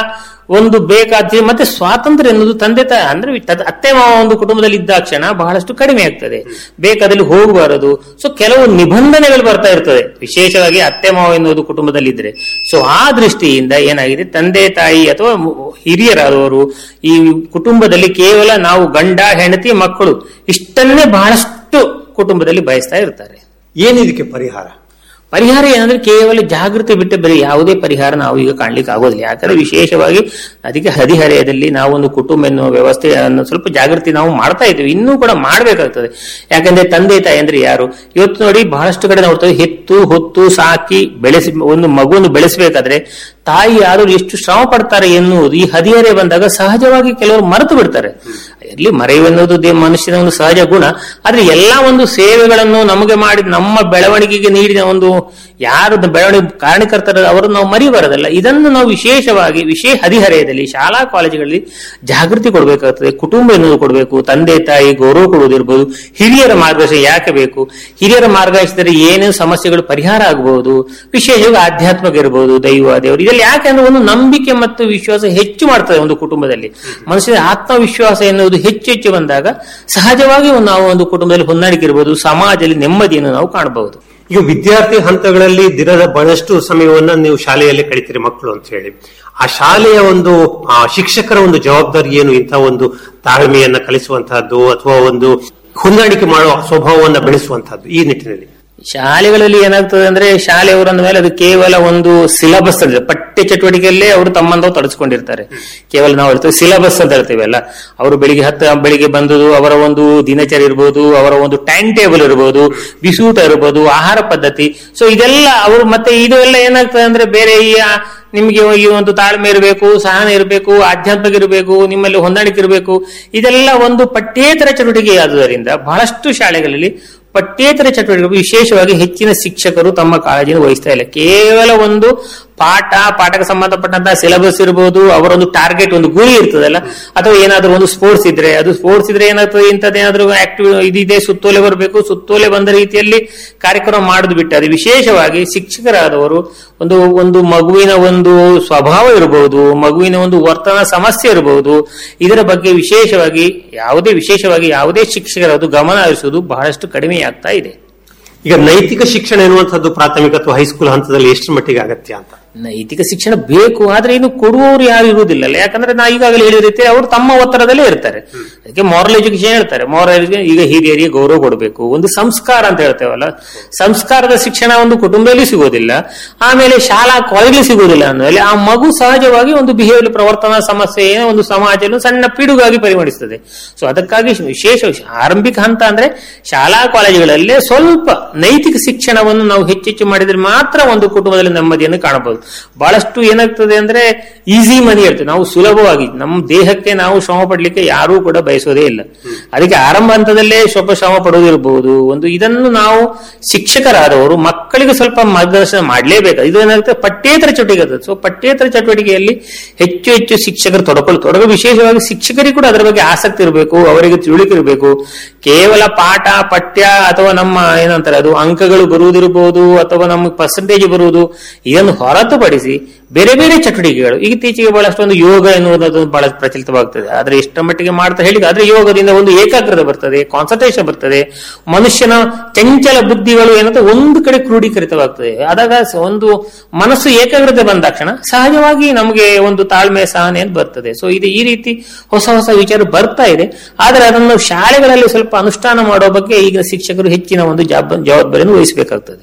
ಒಂದು ಬೇಕಾದ ಮತ್ತೆ ಸ್ವಾತಂತ್ರ್ಯ ಎನ್ನುವುದು ತಂದೆ ತಾಯಿ ಅಂದ್ರೆ ತದ್- ಅತ್ತೆ ಮಾವ ಒಂದು ಕುಟುಂಬದಲ್ಲಿ ಇದ್ದಾಕ್ಷಣ ಬಹಳಷ್ಟು ಕಡಿಮೆ ಆಗ್ತದೆ ಬೇಕಾದಲ್ಲಿ ಹೋಗಬಾರದು ಸೊ ಕೆಲವು ನಿಬಂಧನೆಗಳು ಬರ್ತಾ ಇರ್ತದೆ ವಿಶೇಷವಾಗಿ ಅತ್ತೆ ಮಾವ ಎನ್ನುವುದು ಕುಟುಂಬದಲ್ಲಿ ಇದ್ರೆ ಸೊ ಆ ದೃಷ್ಟಿಯಿಂದ ಏನಾಗಿದೆ ತಂದೆ ತಾಯಿ ಅಥವಾ ಮು- ಹಿರಿಯರಾದವರು ಈ ಕುಟುಂಬದಲ್ಲಿ ಕೇವಲ ನಾವು ಗಂಡ ಹೆಂಡತಿ ಮಕ್ಕಳು ಇಷ್ಟನ್ನೇ ಬಹಳಷ್ಟು ಕುಟುಂಬದಲ್ಲಿ ಬಯಸ್ತಾ ಇರ್ತಾರೆ ಏನಿದಕ್ಕೆ ಪರಿಹಾರ ಪರಿಹಾರ ಏನಂದ್ರೆ ಕೇವಲ ಜಾಗೃತಿ ಬಿಟ್ಟು ಬೇರೆ ಯಾವುದೇ ಪರಿಹಾರ ನಾವು ಈಗ ಕಾಣ್ಲಿಕ್ಕೆ ಆಗೋದಿಲ್ಲ ಯಾಕಂದ್ರೆ ವಿಶೇಷವಾಗಿ ಅದಕ್ಕೆ ಹದಿಹರೆಯದಲ್ಲಿ ನಾವೊಂದು ಕುಟುಂಬ ಎನ್ನುವ ವ್ಯವಸ್ಥೆಯನ್ನು ಸ್ವಲ್ಪ ಜಾಗೃತಿ ನಾವು ಮಾಡ್ತಾ ಇದ್ದೀವಿ ಇನ್ನೂ ಕೂಡ ಮಾಡಬೇಕಾಗ್ತದೆ ಯಾಕಂದ್ರೆ ತಂದೆ ತಾಯಿ ಅಂದ್ರೆ ಯಾರು ಇವತ್ತು ನೋಡಿ ಬಹಳಷ್ಟು ಕಡೆ ನೋಡ್ತೇವೆ ಹೆತ್ತು ಹೊತ್ತು ಸಾಕಿ ಬೆಳೆಸಿ ಒಂದು ಮಗುವನ್ನು ಬೆಳೆಸಬೇಕಾದ್ರೆ ತಾಯಿ ಯಾರು ಎಷ್ಟು ಶ್ರಮ ಪಡ್ತಾರೆ ಎನ್ನುವುದು ಈ ಹದಿಹರೆ ಬಂದಾಗ ಸಹಜವಾಗಿ ಕೆಲವರು ಮರೆತು ಬಿಡ್ತಾರೆ ಇರ್ಲಿ ಮರೆಯುವೆನ್ನುವುದು ದೇ ಮನುಷ್ಯನ ಒಂದು ಸಹಜ ಗುಣ ಆದ್ರೆ ಎಲ್ಲಾ ಒಂದು ಸೇವೆಗಳನ್ನು ನಮಗೆ ಮಾಡಿದ ನಮ್ಮ ಬೆಳವಣಿಗೆಗೆ ನೀಡಿದ ಒಂದು ಯಾರು ಬೆಳವಣಿಗೆ ಕಾರಣಕರ್ತರ ಅವರನ್ನು ನಾವು ಮರಿಬಾರದಲ್ಲ ಇದನ್ನು ನಾವು ವಿಶೇಷವಾಗಿ ವಿಶೇಷ ಹದಿಹರೆಯದಲ್ಲಿ ಶಾಲಾ ಕಾಲೇಜುಗಳಲ್ಲಿ ಜಾಗೃತಿ ಕೊಡಬೇಕಾಗ್ತದೆ ಕುಟುಂಬ ಎನ್ನುವುದು ಕೊಡಬೇಕು ತಂದೆ ತಾಯಿ ಗೌರವ ಕೊಡುವುದಿರ್ಬೋದು ಹಿರಿಯರ ಮಾರ್ಗದರ್ಶನ ಯಾಕೆ ಬೇಕು ಹಿರಿಯರ ಮಾರ್ಗದರ್ಶನದಲ್ಲಿ ಏನೇನು ಸಮಸ್ಯೆಗಳು ಪರಿಹಾರ ಆಗಬಹುದು ವಿಶೇಷವಾಗಿ ಆಧ್ಯಾತ್ಮಿಕ ಇರಬಹುದು ದೈವ ದೇವರು ಇದರಲ್ಲಿ ಯಾಕೆ ಅಂದ್ರೆ ಒಂದು ನಂಬಿಕೆ ಮತ್ತು ವಿಶ್ವಾಸ ಹೆಚ್ಚು ಮಾಡ್ತದೆ ಒಂದು ಕುಟುಂಬದಲ್ಲಿ ಮನುಷ್ಯನ ಆತ್ಮವಿಶ್ವಾಸ ಎನ್ನುವುದು ಹೆಚ್ಚು ಹೆಚ್ಚು ಬಂದಾಗ ಸಹಜವಾಗಿ ಒಂದು ನಾವು ಒಂದು ಕುಟುಂಬದಲ್ಲಿ ಹೊಂದಾಣಿಕೆ ಇರಬಹುದು ಸಮಾಜದಲ್ಲಿ ನೆಮ್ಮದಿಯನ್ನು ನಾವು ಕಾಣಬಹುದು ಈಗ ವಿದ್ಯಾರ್ಥಿ ಹಂತಗಳಲ್ಲಿ ದಿನದ ಬಹಳಷ್ಟು ಸಮಯವನ್ನ ನೀವು ಶಾಲೆಯಲ್ಲಿ ಕಳಿತೀರಿ ಮಕ್ಕಳು ಅಂತ ಹೇಳಿ ಆ ಶಾಲೆಯ ಒಂದು ಆ, ಶಿಕ್ಷಕರ ಒಂದು ಜವಾಬ್ದಾರಿ ಏನು ಇಂಥ ಒಂದು ತಾಳ್ಮೆಯನ್ನ ಕಲಿಸುವಂತಹದ್ದು ಅಥವಾ ಒಂದು ಹೊಂದಾಣಿಕೆ ಮಾಡುವ ಸ್ವಭಾವವನ್ನ ಬೆಳೆಸುವಂತಹದ್ದು ಈ ನಿಟ್ಟಿನಲ್ಲಿ ಶಾಲೆಗಳಲ್ಲಿ ಏನಾಗ್ತದೆ ಅಂದ್ರೆ ಶಾಲೆಯವರು ಅಂದ ಮೇಲೆ ಅದು ಕೇವಲ ಒಂದು ಸಿಲಬಸ್ ಅಂತ ಪಠ್ಯ ಚಟುವಟಿಕೆಯಲ್ಲೇ ಅವರು ತಮ್ಮಂದವು ತೊಡಸ್ಕೊಂಡಿರ್ತಾರೆ ಕೇವಲ ನಾವು ಹೇಳ್ತೇವೆ ಸಿಲಬಸ್ ಅಂತ ಹೇಳ್ತೇವೆ ಅಲ್ಲ ಅವರು ಬೆಳಿಗ್ಗೆ ಹತ್ತು ಬೆಳಿಗ್ಗೆ ಬಂದದು ಅವರ ಒಂದು ದಿನಚರಿ ಇರ್ಬೋದು ಅವರ ಒಂದು ಟೈಮ್ ಟೇಬಲ್ ಇರ್ಬೋದು ಬಿಸೂಟ ಇರ್ಬೋದು ಆಹಾರ ಪದ್ಧತಿ ಸೊ ಇದೆಲ್ಲ ಅವರು ಮತ್ತೆ ಇದು ಎಲ್ಲ ಏನಾಗ್ತದೆ ಅಂದ್ರೆ ಬೇರೆ ಈ ಆ, ನಿಮ್ಗೆ ಈ ಒಂದು ತಾಳ್ಮೆ ಇರಬೇಕು ಸಹನೆ ಇರಬೇಕು ಆಧ್ಯಾತ್ಮಿಕ ಇರಬೇಕು ನಿಮ್ಮಲ್ಲಿ ಹೊಂದಾಣಿಕೆ ಇರಬೇಕು ಇದೆಲ್ಲ ಒಂದು ಪಠ್ಯೇತರ ಚಟುವಟಿಕೆ ಆದುದರಿಂದ ಬಹಳಷ್ಟು ಶಾಲೆಗಳಲ್ಲಿ ಪಠ್ಯೇತರ ಚಟುವಟಿಕೆ ವಿಶೇಷವಾಗಿ ಹೆಚ್ಚಿನ ಶಿಕ್ಷಕರು ತಮ್ಮ ಕಾಳಜಿಯನ್ನು ವಹಿಸ್ತಾ ಇಲ್ಲ ಕೇವಲ ಒಂದು ಪಾಠ ಪಾಠಕ್ಕೆ ಸಂಬಂಧಪಟ್ಟಂತಹ ಸಿಲೆಬಸ್ ಇರಬಹುದು ಅವರೊಂದು ಟಾರ್ಗೆಟ್ ಒಂದು ಗುರಿ ಇರ್ತದಲ್ಲ ಅಥವಾ ಏನಾದ್ರೂ ಒಂದು ಸ್ಪೋರ್ಟ್ಸ್ ಇದ್ರೆ ಅದು ಸ್ಪೋರ್ಟ್ಸ್ ಇದ್ರೆ ಏನಾಗ್ತದೆ ಇಂಥದ್ದೇನಾದ್ರೂ ಆಕ್ಟಿವ್ ಇದಿದೆ ಸುತ್ತೋಲೆ ಬರಬೇಕು ಸುತ್ತೋಲೆ ಬಂದ ರೀತಿಯಲ್ಲಿ ಕಾರ್ಯಕ್ರಮ ಮಾಡುದು ಬಿಟ್ಟು ಅದು ವಿಶೇಷವಾಗಿ ಶಿಕ್ಷಕರಾದವರು ಒಂದು ಒಂದು ಮಗುವಿನ ಒಂದು ಸ್ವಭಾವ ಇರಬಹುದು ಮಗುವಿನ ಒಂದು ವರ್ತನ ಸಮಸ್ಯೆ ಇರಬಹುದು ಇದರ ಬಗ್ಗೆ ವಿಶೇಷವಾಗಿ ಯಾವುದೇ ವಿಶೇಷವಾಗಿ ಯಾವುದೇ ಶಿಕ್ಷಕರದು ಗಮನ ಹರಿಸುವುದು ಬಹಳಷ್ಟು ಕಡಿಮೆ ಆಗ್ತಾ ಇದೆ ಈಗ ನೈತಿಕ ಶಿಕ್ಷಣ ಎನ್ನುವಂಥದ್ದು ಪ್ರಾಥಮಿಕ ಅಥವಾ ಹೈಸ್ಕೂಲ್ ಹಂತದಲ್ಲಿ ಎಷ್ಟು ಮಟ್ಟಿಗೆ ಅಗತ್ಯ ಅಂತ ನೈತಿಕ ಶಿಕ್ಷಣ ಬೇಕು ಆದ್ರೆ ಇನ್ನು ಕೊಡುವವರು ಯಾರು ಇರುವುದಿಲ್ಲ ಅಲ್ಲ ಯಾಕಂದ್ರೆ ನಾ ಈಗಾಗಲೇ ಹೇಳಿದ ರೀತಿ ಅವರು ತಮ್ಮ ಒತ್ತಡದಲ್ಲೇ ಇರ್ತಾರೆ ಅದಕ್ಕೆ ಮಾರಲ್ ಎಜುಕೇಶನ್ ಹೇಳ್ತಾರೆ ಮಾರಲ್ ಈಗ ಹಿರಿಯರಿಗೆ ಗೌರವ ಕೊಡಬೇಕು ಒಂದು ಸಂಸ್ಕಾರ ಅಂತ ಹೇಳ್ತೇವಲ್ಲ ಸಂಸ್ಕಾರದ ಶಿಕ್ಷಣ ಒಂದು ಕುಟುಂಬದಲ್ಲಿ ಸಿಗೋದಿಲ್ಲ ಆಮೇಲೆ ಶಾಲಾ ಕಾಲೇಜಲ್ಲಿ ಸಿಗೋದಿಲ್ಲ ಅಂದ್ಮೇಲೆ ಆ ಮಗು ಸಹಜವಾಗಿ ಒಂದು ಬಿಹೇವಿಯರ್ ಪ್ರವರ್ತನಾ ಸಮಸ್ಯೆ ಏನೋ ಒಂದು ಸಮಾಜವನ್ನು ಸಣ್ಣ ಪಿಡುಗಾಗಿ ಪರಿಗಣಿಸ್ತದೆ ಸೊ ಅದಕ್ಕಾಗಿ ವಿಶೇಷ ಆರಂಭಿಕ ಹಂತ ಅಂದ್ರೆ ಶಾಲಾ ಕಾಲೇಜುಗಳಲ್ಲೇ ಸ್ವಲ್ಪ ನೈತಿಕ ಶಿಕ್ಷಣವನ್ನು ನಾವು ಹೆಚ್ಚೆಚ್ಚು ಮಾಡಿದ್ರೆ ಮಾತ್ರ ಒಂದು ಕುಟುಂಬದಲ್ಲಿ ನೆಮ್ಮದಿಯನ್ನು ಕಾಣಬಹುದು ಬಹಳಷ್ಟು ಏನಾಗ್ತದೆ ಅಂದ್ರೆ ಈಸಿ ಮನಿ ಇರ್ತದೆ ನಾವು ಸುಲಭವಾಗಿ ನಮ್ಮ ದೇಹಕ್ಕೆ ನಾವು ಶ್ರಮ ಪಡ್ಲಿಕ್ಕೆ ಯಾರೂ ಕೂಡ ಬಯಸೋದೇ ಇಲ್ಲ ಅದಕ್ಕೆ ಆರಂಭ ಹಂತದಲ್ಲೇ ಸ್ವಲ್ಪ ಶ್ರಮ ಪಡುವುದಿರಬಹುದು ಒಂದು ಇದನ್ನು ನಾವು ಶಿಕ್ಷಕರಾದವರು ಮಕ್ಕಳಿಗೆ ಸ್ವಲ್ಪ ಮಾರ್ಗದರ್ಶನ ಮಾಡಲೇಬೇಕು ಇದು ಏನಾಗುತ್ತೆ ಪಠ್ಯೇತರ ಚಟುವಟಿಕೆ ಇರ್ತದೆ ಸೊ ಪಠ್ಯೇತರ ಚಟುವಟಿಕೆಯಲ್ಲಿ ಹೆಚ್ಚು ಹೆಚ್ಚು ಶಿಕ್ಷಕರು ತೊಡಕೊಳ್ಳು ತೊಡಗ ವಿಶೇಷವಾಗಿ ಶಿಕ್ಷಕರಿಗೆ ಕೂಡ ಅದರ ಬಗ್ಗೆ ಆಸಕ್ತಿ ಇರಬೇಕು ಅವರಿಗೆ ತಿಳುವಳಿಕೆ ಇರಬೇಕು ಕೇವಲ ಪಾಠ ಪಠ್ಯ ಅಥವಾ ನಮ್ಮ ಏನಂತಾರೆ ಅದು ಅಂಕಗಳು ಬರುವುದಿರಬಹುದು ಅಥವಾ ನಮಗೆ ಪರ್ಸೆಂಟೇಜ್ ಬರುವುದು ಇದನ್ನು ಹೊರತುಪಡಿಸಿ ಬೇರೆ ಬೇರೆ ಚಟುವಟಿಕೆಗಳು ಈಗ ಇತ್ತೀಚೆಗೆ ಬಹಳಷ್ಟು ಒಂದು ಯೋಗ ಎನ್ನುವುದು ಬಹಳ ಪ್ರಚಲಿತವಾಗ್ತದೆ ಆದ್ರೆ ಎಷ್ಟರ ಮಟ್ಟಿಗೆ ಮಾಡ್ತಾ ಹೇಳಿ ಆದ್ರೆ ಯೋಗದಿಂದ ಒಂದು ಏಕಾಗ್ರತೆ ಬರ್ತದೆ ಕಾನ್ಸಂಟ್ರೇಷನ್ ಬರ್ತದೆ ಮನುಷ್ಯನ ಚಂಚಲ ಬುದ್ಧಿಗಳು ಏನಂತ ಒಂದು ಕಡೆ ಕ್ರೋಢೀಕರಿತವಾಗ್ತದೆ ಆದಾಗ ಸ- ಒಂದು ಮನಸ್ಸು ಏಕಾಗ್ರತೆ ಬಂದ ತಕ್ಷಣ ಸಹಜವಾಗಿ ನಮಗೆ ಒಂದು ತಾಳ್ಮೆ ಸಹನೆ ಅಂತ ಬರ್ತದೆ ಸೊ ಇದು ಈ ರೀತಿ ಹೊಸ ಹೊಸ ವಿಚಾರ ಬರ್ತಾ ಇದೆ ಆದ್ರೆ ಅದನ್ನು ಶಾಲೆಗಳಲ್ಲಿ ಸ್ವಲ್ಪ ಅನುಷ್ಠಾನ ಮಾಡೋ ಬಗ್ಗೆ ಈಗ ಶಿಕ್ಷಕರು ಹೆಚ್ಚಿನ ಒಂದು ಜವಾಬ್- ಜವಾಬ್ದಾರಿಯನ್ನು ವಹಿಸಬೇಕಾಗ್ತದೆ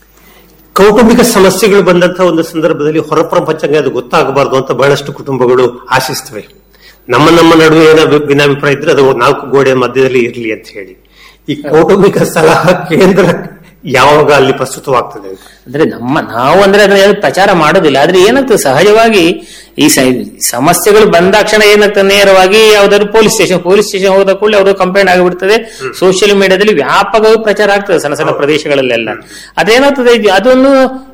ಕೌಟುಂಬಿಕ ಸಮಸ್ಯೆಗಳು ಬಂದಂತಹ ಒಂದು ಸಂದರ್ಭದಲ್ಲಿ ಹೊರ ಪ್ರಪಂಚಕ್ಕೆ ಅದು ಗೊತ್ತಾಗಬಾರದು ಅಂತ ಬಹಳಷ್ಟು ಕುಟುಂಬಗಳು ಆಶಿಸ್ತವೆ ನಮ್ಮ ನಮ್ಮ ನಡುವೆ ಏನೋ ವಿ- ಭಿನ್ನಾಭಿಪ್ರಾಯ ಇದ್ರೆ ಅದು ನಾಲ್ಕು ಗೋಡೆ ಮಧ್ಯದಲ್ಲಿ ಇರಲಿ ಅಂತ ಹೇಳಿ ಈ ಕೌಟುಂಬಿಕ ಸಲಹಾ ಕೇಂದ್ರ ಯಾವಾಗ ಅಲ್ಲಿ ಪ್ರಸ್ತುತವಾಗ್ತದೆ ಅಂತ ಅಂದ್ರೆ ನಮ್ಮ ನಾವು ಅಂದ್ರೆ ಅದನ್ನ ಯಾರು ಪ್ರಚಾರ ಮಾಡೋದಿಲ್ಲ ಆದ್ರೆ ಏನಾಗ್ತದೆ ಸಹಜವಾಗಿ ಈ ಸ- ಸಮಸ್ಯೆಗಳು ಬಂದಾಕ್ಷಣ ಏನಾಗ್ತದೆ ನೇರವಾಗಿ ಯಾವ್ದಾದ್ರು ಪೊಲೀಸ್ ಸ್ಟೇಷನ್ ಪೊಲೀಸ್ ಸ್ಟೇಷನ್ ಹೋದ ಕೂಡಲೇ ಯಾವ್ದೋ ಕಂಪ್ಲೇಂಟ್ ಆಗಿಬಿಡ್ತದೆ ಸೋಷಿಯಲ್ ಮೀಡಿಯಾದಲ್ಲಿ ವ್ಯಾಪಕವಾಗಿ ಪ್ರಚಾರ ಆಗ್ತದೆ ಸಣ್ಣ ಸಣ್ಣ ಪ್ರದೇಶಗಳಲ್ಲೆಲ್ಲ ಅದೇನಾಗ್ತದೆ ಇದು- ಅದೊಂದು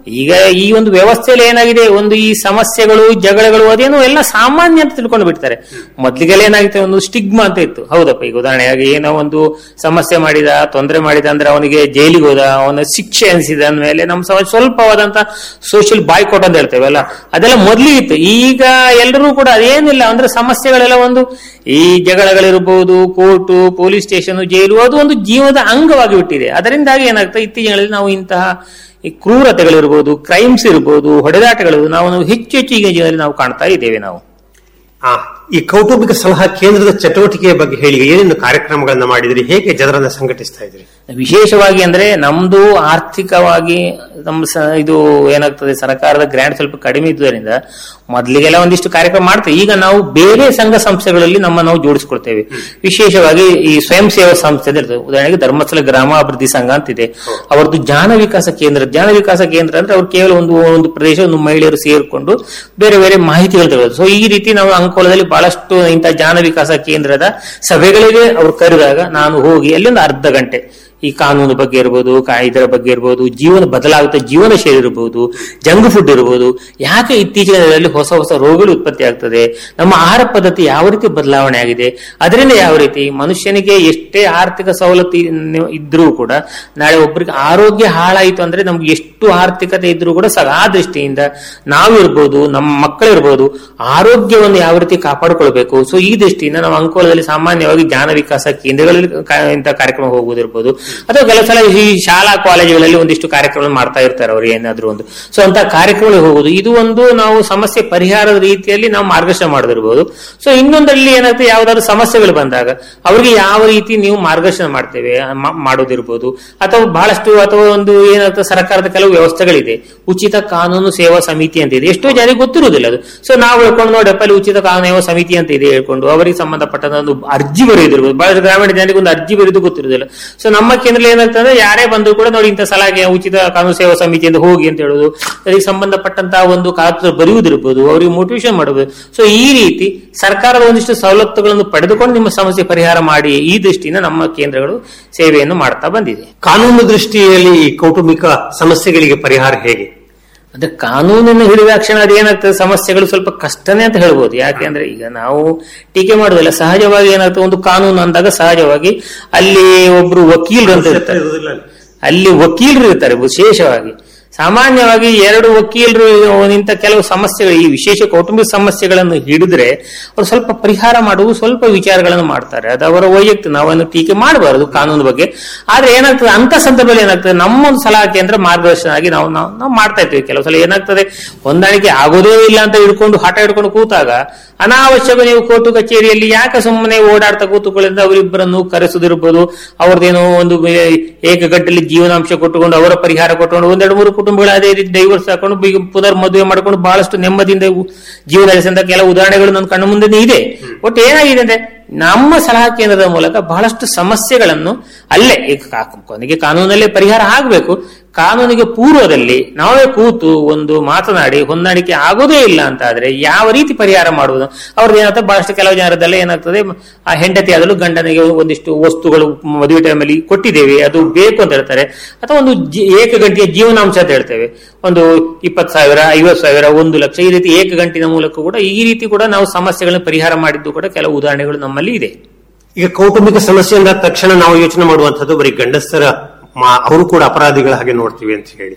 ಈಗ ಈ ಒಂದು ವ್ಯವಸ್ಥೆಯಲ್ಲಿ ಏನಾಗಿದೆ ಒಂದು ಈ ಸಮಸ್ಯೆಗಳು ಜಗಳಗಳು ಅದೇನು ಎಲ್ಲ ಸಾಮಾನ್ಯ ಅಂತ ತಿಳ್ಕೊಂಡು ಬಿಡ್ತಾರೆ ಮೊದ್ಲಿಗೆಲ್ಲ ಏನಾಗಿತ್ತು ಒಂದು ಸ್ಟಿಗ್ಮಾ ಅಂತ ಇತ್ತು ಹೌದಪ್ಪ ಈಗ ಉದಾಹರಣೆಯಾಗಿ ಏನೋ ಒಂದು ಸಮಸ್ಯೆ ಮಾಡಿದ ತೊಂದರೆ ಮಾಡಿದ ಅಂದ್ರೆ ಅವನಿಗೆ ಜೈಲಿಗೆ ಹೋದ ಅವನ ಶಿಕ್ಷೆ ಅನಿಸಿದ ಅಂದ್ಮೇಲೆ ನಮ್ಮ ಸಮಾಜ ಸ್ವಲ್ಪವಾದಂತ ಸೋಷಿಯಲ್ ಬಾಯ್ಕೋಟ್ ಅಂತ ಹೇಳ್ತೇವಲ್ಲ ಅದೆಲ್ಲ ಮೊದ್ಲು ಇತ್ತು ಈಗ ಎಲ್ಲರೂ ಕೂಡ ಅದೇನಿಲ್ಲ ಅಂದ್ರೆ ಸಮಸ್ಯೆಗಳೆಲ್ಲ ಒಂದು ಈ ಜಗಳಗಳಿರ್ಬೋದು ಕೋರ್ಟು ಪೊಲೀಸ್ ಸ್ಟೇಷನ್ ಜೈಲು ಅದು ಒಂದು ಜೀವನದ ಅಂಗವಾಗಿ ಬಿಟ್ಟಿದೆ ಅದರಿಂದಾಗಿ ಏನಾಗ್ತದೆ ಇತ್ತೀಚಿನಲ್ಲಿ ನಾವು ಇಂತಹ ಈ ಕ್ರೂರತೆಗಳಿರ್ಬೋದು ಕ್ರೈಮ್ಸ್ ಇರ್ಬೋದು ಹೊಡೆದಾಟಗಳು ನಾವು ನಾವು ಹೆಚ್ಚು ಹೆಚ್ಚು ಈಗ ಜೀವನದಲ್ಲಿ ನಾವು ಕಾಣ್ತಾ ಇದ್ದೇವೆ ನಾವು ಆ, ಈ ಕೌಟುಂಬಿಕ ಸಲಹಾ ಕೇಂದ್ರದ ಚಟುವಟಿಕೆಯ ಬಗ್ಗೆ ಹೇಳಿ ಏನೇನು ಕಾರ್ಯಕ್ರಮಗಳನ್ನ ಮಾಡಿದ್ರಿ ಹೇಗೆ ಜನರನ್ನ ಸಂಘಟಿಸ್ತಾ ಇದ್ರಿ ವಿಶೇಷವಾಗಿ ಅಂದ್ರೆ ನಮ್ದು ಆರ್ಥಿಕವಾಗಿ ನಮ್ಮ ಸ- ಇದು ಏನಾಗ್ತದೆ ಸರ್ಕಾರದ ಗ್ರಾಂಟ್ ಸ್ವಲ್ಪ ಕಡಿಮೆ ಇದ್ದುದರಿಂದ ಮೊದಲಿಗೆಲ್ಲ ಒಂದಿಷ್ಟು ಕಾರ್ಯಕ್ರಮ ಮಾಡ್ತೇವೆ ಈಗ ನಾವು ಬೇರೆ ಸಂಘ ಸಂಸ್ಥೆಗಳಲ್ಲಿ ನಮ್ಮ ನಾವು ಜೋಡಿಸ್ಕೊಳ್ತೇವೆ ವಿಶೇಷವಾಗಿ ಈ ಸ್ವಯಂ ಸೇವಾ ಸಂಸ್ಥೆ ಅಂತ ಇರ್ತದೆ ಉದಾಹರಣೆಗೆ ಧರ್ಮಸ್ಥಳ ಗ್ರಾಮಾಭಿವೃದ್ಧಿ ಸಂಘ ಅಂತಿದೆ ಅವರದ್ದು ಜ್ಞಾನ ವಿಕಾಸ ಕೇಂದ್ರ ಜ್ಞಾನ ವಿಕಾಸ ಕೇಂದ್ರ ಅಂದ್ರೆ ಅವ್ರು ಕೇವಲ ಒಂದು ಒಂದು ಪ್ರದೇಶ ಒಂದು ಮಹಿಳೆಯರು ಸೇರಿಕೊಂಡು ಬೇರೆ ಬೇರೆ ಮಾಹಿತಿಗಳು ತಗೊಳ್ಳೋದು ಸೊ ಈ ರೀತಿ ನಾವು ಅಂಕೋಲದಲ್ಲಿ ಬಹಳಷ್ಟು ಇಂಥ ಜ್ಞಾನ ವಿಕಾಸ ಕೇಂದ್ರದ ಸಭೆಗಳಿಗೆ ಅವ್ರು ಕರೆದಾಗ ನಾನು ಹೋಗಿ ಅಲ್ಲಿ ಒಂದು ಅರ್ಧ ಗಂಟೆ ಈ ಕಾನೂನು ಬಗ್ಗೆ ಇರ್ಬೋದು ಕಾ- ಇದರ ಬಗ್ಗೆ ಇರ್ಬೋದು ಜೀವನ ಬದಲಾಗುತ್ತೆ ಜೀವನ ಶೈಲಿ ಇರ್ಬೋದು ಜಂಕ್ ಫುಡ್ ಇರ್ಬೋದು ಯಾಕೆ ಇತ್ತೀಚಿನ ದಿನಗಳಲ್ಲಿ ಹೊಸ ಹೊಸ ರೋಗಗಳು ಉತ್ಪತ್ತಿ ಆಗ್ತದೆ ನಮ್ಮ ಆಹಾರ ಪದ್ಧತಿ ಯಾವ ರೀತಿ ಬದಲಾವಣೆ ಆಗಿದೆ ಅದರಿಂದ ಯಾವ ರೀತಿ ಮನುಷ್ಯನಿಗೆ ಎಷ್ಟೇ ಆರ್ಥಿಕ ಸವಲತ್ತು ಇನ್- ಇದ್ರೂ ಕೂಡ ನಾಳೆ ಒಬ್ಬರಿಗೆ ಆರೋಗ್ಯ ಹಾಳಾಯಿತು ಅಂದ್ರೆ ನಮ್ಗೆ ಎಷ್ಟು ಆರ್ಥಿಕತೆ ಇದ್ರೂ ಕೂಡ ಸಹ ಆ ದೃಷ್ಟಿಯಿಂದ ನಾವು ಇರ್ಬೋದು ನಮ್ಮ ಮಕ್ಕಳಿರ್ಬೋದು ಆರೋಗ್ಯವನ್ನು ಯಾವ ರೀತಿ ಕಾಪಾಡಿಕೊಳ್ಬೇಕು ಸೊ ಈ ದೃಷ್ಟಿಯಿಂದ ನಾವು ಅಂಕೋಲದಲ್ಲಿ ಸಾಮಾನ್ಯವಾಗಿ ಜ್ಞಾನ ವಿಕಾಸ ಕೇಂದ್ರಗಳಲ್ಲಿ ಕಾ- ಇಂಥ ಕಾರ್ಯಕ್ರಮ ಹೋಗುವುದಿರ್ಬೋದು ಅಥವಾ ಕೆಲವು ಸಲ ಈ ಶಾಲಾ ಕಾಲೇಜುಗಳಲ್ಲಿ ಒಂದಿಷ್ಟು ಕಾರ್ಯಕ್ರಮ ಮಾಡ್ತಾ ಇರ್ತಾರೆ ಅವ್ರು ಏನಾದ್ರು ಒಂದು ಸೊ ಅಂತ ಕಾರ್ಯಕ್ರಮಗಳಿಗೆ ಹೋಗುದು ಇದು ಒಂದು ನಾವು ಸಮಸ್ಯೆ ಪರಿಹಾರದ ರೀತಿಯಲ್ಲಿ ನಾವು ಮಾರ್ಗದರ್ಶನ ಮಾಡೋದಿರ್ಬೋದು ಸೊ ಇನ್ನೊಂದರಲ್ಲಿ ಏನಾಗ್ತದೆ ಯಾವ್ದಾದ್ರು ಸಮಸ್ಯೆಗಳು ಬಂದಾಗ ಅವರಿಗೆ ಯಾವ ರೀತಿ ನೀವು ಮಾರ್ಗದರ್ಶನ ಮಾಡ್ತೇವೆ ಮಾ- ಮಾಡೋದಿರ್ಬೋದು ಅಥವಾ ಬಹಳಷ್ಟು ಅಥವಾ ಒಂದು ಏನಾಗ್ತದೆ ಸರ್ಕಾರದ ಕೆಲವು ವ್ಯವಸ್ಥೆಗಳಿದೆ ಉಚಿತ ಕಾನೂನು ಸೇವಾ ಸಮಿತಿ ಅಂತ ಇದೆ ಎಷ್ಟೋ ಜನರಿಗೆ ಗೊತ್ತಿರುವುದಿಲ್ಲ ಅದು ಸೊ ನಾವು ಹೇಳ್ಕೊಂಡು ನೋಡಪ್ಪ ಅಲ್ಲಿ ಉಚಿತ ಕಾನೂನು ಸೇವಾ ಸಮಿತಿ ಅಂತ ಇದೆ ಹೇಳ್ಕೊಂಡು ಅವರಿಗೆ ಸಂಬಂಧಪಟ್ಟಂತ ಒಂದು ಅರ್ಜಿ ಬರೆಯೋದಿರ್ಬೋದು ಬಹಳಷ್ಟು ಗ್ರಾಮೀಣ ಜನರಿಗೆ ಒಂದು ಅರ್ಜಿ ಬರೆದು ಗೊತ್ತಿರುವುದಿಲ್ಲ ಸೊ ನಮ್ಮ ಕೇಂದ್ರದಲ್ಲಿ ಏನಾಗ್ತದೆ ಯಾರೇ ಬಂದ್ರು ಕೂಡ ನೋಡಿ ಇಂಥ ಸಲಹೆ ಉಚಿತ ಕಾನೂನು ಸೇವಾ ಸಮಿತಿ ಅಂತ ಹೋಗಿ ಅಂತ ಹೇಳೋದು ಅದಕ್ಕೆ ಸಂಬಂಧಪಟ್ಟಂತಹ ಒಂದು ಕಾಗದ ಬರೆಯುವುದಿರ್ಬೋದು ಅವರಿಗೆ ಮೋಟಿವೇಶನ್ ಮಾಡಬಹುದು ಸೊ ಈ ರೀತಿ ಸರ್ಕಾರದ ಒಂದಿಷ್ಟು ಸವಲತ್ತುಗಳನ್ನು ಪಡೆದುಕೊಂಡು ನಿಮ್ಮ ಸಮಸ್ಯೆ ಪರಿಹಾರ ಮಾಡಿ ಈ ದೃಷ್ಟಿಯಿಂದ ನಮ್ಮ ಕೇಂದ್ರಗಳು ಸೇವೆಯನ್ನು ಮಾಡ್ತಾ ಬಂದಿದೆ ಕಾನೂನು ದೃಷ್ಟಿಯಲ್ಲಿ ಈ ಕೌಟುಂಬಿಕ ಸಮಸ್ಯೆಗಳಿಗೆ ಪರಿಹಾರ ಹೇಗೆ ಅದೇ ಕಾನೂನನ್ನು ಹಿಡಿದ ಕ್ಷಣ ಅದೇನಾಗ್ತದೆ ಸಮಸ್ಯೆಗಳು ಸ್ವಲ್ಪ ಕಷ್ಟನೇ ಅಂತ ಹೇಳ್ಬೋದು ಯಾಕೆಂದ್ರೆ ಈಗ ನಾವು ಟೀಕೆ ಮಾಡುದಿಲ್ಲ ಸಹಜವಾಗಿ ಏನಾಗ್ತದೆ ಒಂದು ಕಾನೂನು ಅಂದಾಗ ಸಹಜವಾಗಿ ಅಲ್ಲಿ ಒಬ್ರು ವಕೀಲರು ಅಂತ ಇರ್ತಾರೆ ಅಲ್ಲಿ ವಕೀಲರು ಇರ್ತಾರೆ ವಿಶೇಷವಾಗಿ ಸಾಮಾನ್ಯವಾಗಿ ಎರಡು ವಕೀಲರು ನಿಂತ ಕೆಲವು ಸಮಸ್ಯೆಗಳು ಈ ವಿಶೇಷ ಕೌಟುಂಬಿಕ ಸಮಸ್ಯೆಗಳನ್ನು ಹಿಡಿದ್ರೆ ಅವರು ಸ್ವಲ್ಪ ಪರಿಹಾರ ಮಾಡುವ ಸ್ವಲ್ಪ ವಿಚಾರಗಳನ್ನು ಮಾಡ್ತಾರೆ ಅದು ಅವರ ವೈಯಕ್ತಿಕ ನಾವನ್ನು ಟೀಕೆ ಮಾಡಬಾರದು ಕಾನೂನು ಬಗ್ಗೆ ಆದ್ರೆ ಏನಾಗ್ತದೆ ಅಂತ ಸಂದರ್ಭದಲ್ಲಿ ಏನಾಗ್ತದೆ ನಮ್ಮ ಒಂದು ಸಲಹಾ ಕೇಂದ್ರ ಮಾರ್ಗದರ್ಶನ ಆಗಿ ನಾವು ನಾವು ನಾವು ಮಾಡ್ತಾ ಇರ್ತೀವಿ ಕೆಲವು ಸಲ ಏನಾಗ್ತದೆ ಹೊಂದಾಣಿಕೆ ಆಗೋದೇ ಇಲ್ಲ ಅಂತ ಹಿಡ್ಕೊಂಡು ಹಠ ಹಿಡ್ಕೊಂಡು ಕೂತಾಗ ಅನಾವಶ್ಯಕ ನೀವು ಕೋರ್ಟು ಕಚೇರಿಯಲ್ಲಿ ಯಾಕೆ ಸುಮ್ಮನೆ ಓಡಾಡ್ತಾ ಕೂತುಕೊಳ್ಳಿಂದ ಅವರಿಬ್ಬರನ್ನು ಕರೆಸುದಿರ್ಬೋದು ಅವ್ರದ್ದೇನೋ ಒಂದು ಏ- ಏಕಗಟ್ಟಲ್ಲಿ ಜೀವನಾಂಶ ಕೊಟ್ಟುಕೊಂಡು ಅವರ ಪರಿಹಾರ ಕೊಟ್ಟುಕೊಂಡು ಒಂದೆರಡು ಮೂರು ಕುಟುಂಬಗಳು ಅದೇ ರೀತಿ ಡೈವರ್ಸ್ ಹಾಕೊಂಡು ಬೀಗ ಪುನರ್ ಮದುವೆ ಮಾಡ್ಕೊಂಡು ಬಹಳಷ್ಟು ನೆಮ್ಮದಿಯಿಂದ ಉ- ಜೀವನ ನಡೆಸಿದಂತ ಕೆಲವು ಉದಾಹರಣೆಗಳು ನನ್ನ ಕಣ್ಣು ಮುಂದೆ ಇದೆ ಒಟ್ಟು ಏನಾಗಿದೆ ಅಂದ್ರೆ ನಮ್ಮ ಸಲಹಾ ಕೇಂದ್ರದ ಮೂಲಕ ಬಹಳಷ್ಟು ಸಮಸ್ಯೆಗಳನ್ನು ಅಲ್ಲೇ ಈಗ ಕಾ- ಕೊನೆಗೆ ಕಾನೂನಲ್ಲೇ ಪರಿಹಾರ ಆಗಬೇಕು ಕಾನೂನಿಗೆ ಪೂರ್ವದಲ್ಲಿ ನಾವೇ ಕೂತು ಒಂದು ಮಾತನಾಡಿ ಹೊಂದಾಣಿಕೆ ಆಗೋದೇ ಇಲ್ಲ ಅಂತ ಆದ್ರೆ ಯಾವ ರೀತಿ ಪರಿಹಾರ ಮಾಡುವುದು ಅವ್ರದ್ದು ಏನಾಗ್ತದೆ ಬಹಳಷ್ಟು ಕೆಲವು ಜನರದಲ್ಲ ಏನಾಗ್ತದೆ ಆ ಹೆಂಡತಿ ಆದಲು ಗಂಡನಿಗೆ ಒಂದಿಷ್ಟು ವಸ್ತುಗಳು ಮದುವೆ ಟೈಮಲ್ಲಿ ಕೊಟ್ಟಿದ್ದೇವೆ ಅದು ಬೇಕು ಅಂತ ಹೇಳ್ತಾರೆ ಅಥವಾ ಒಂದು ಜಿ- ಏಕಗಂಟೆಯ ಜೀವನಾಂಶ ಅಂತ ಹೇಳ್ತೇವೆ ಒಂದು ಇಪ್ಪತ್ತು ಸಾವಿರ ಐವತ್ತು ಸಾವಿರ ಒಂದು ಲಕ್ಷ ಈ ರೀತಿ ಏಕಗಂಟಿನ ಮೂಲಕ ಕೂಡ ಈ ರೀತಿ ಕೂಡ ನಾವು ಸಮಸ್ಯೆಗಳನ್ನು ಪರಿಹಾರ ಮಾಡಿದ್ದು ಕೂಡ ಕೆಲವು ಉದಾಹರಣೆಗಳು ನಮ್ಮಲ್ಲಿ ಇದೆ ಈಗ ಕೌಟುಂಬಿಕ ಸಮಸ್ಯೆ ಅಂದ ತಕ್ಷಣ ನಾವು ಯೋಚನೆ ಮಾಡುವಂತದ್ದು ಬರೀ ಗಂಡಸರ ಮಾ- ಅವರು ಕೂಡ ಅಪರಾಧಿಗಳ ಹಾಗೆ ನೋಡ್ತೀವಿ ಅಂತ ಹೇಳಿ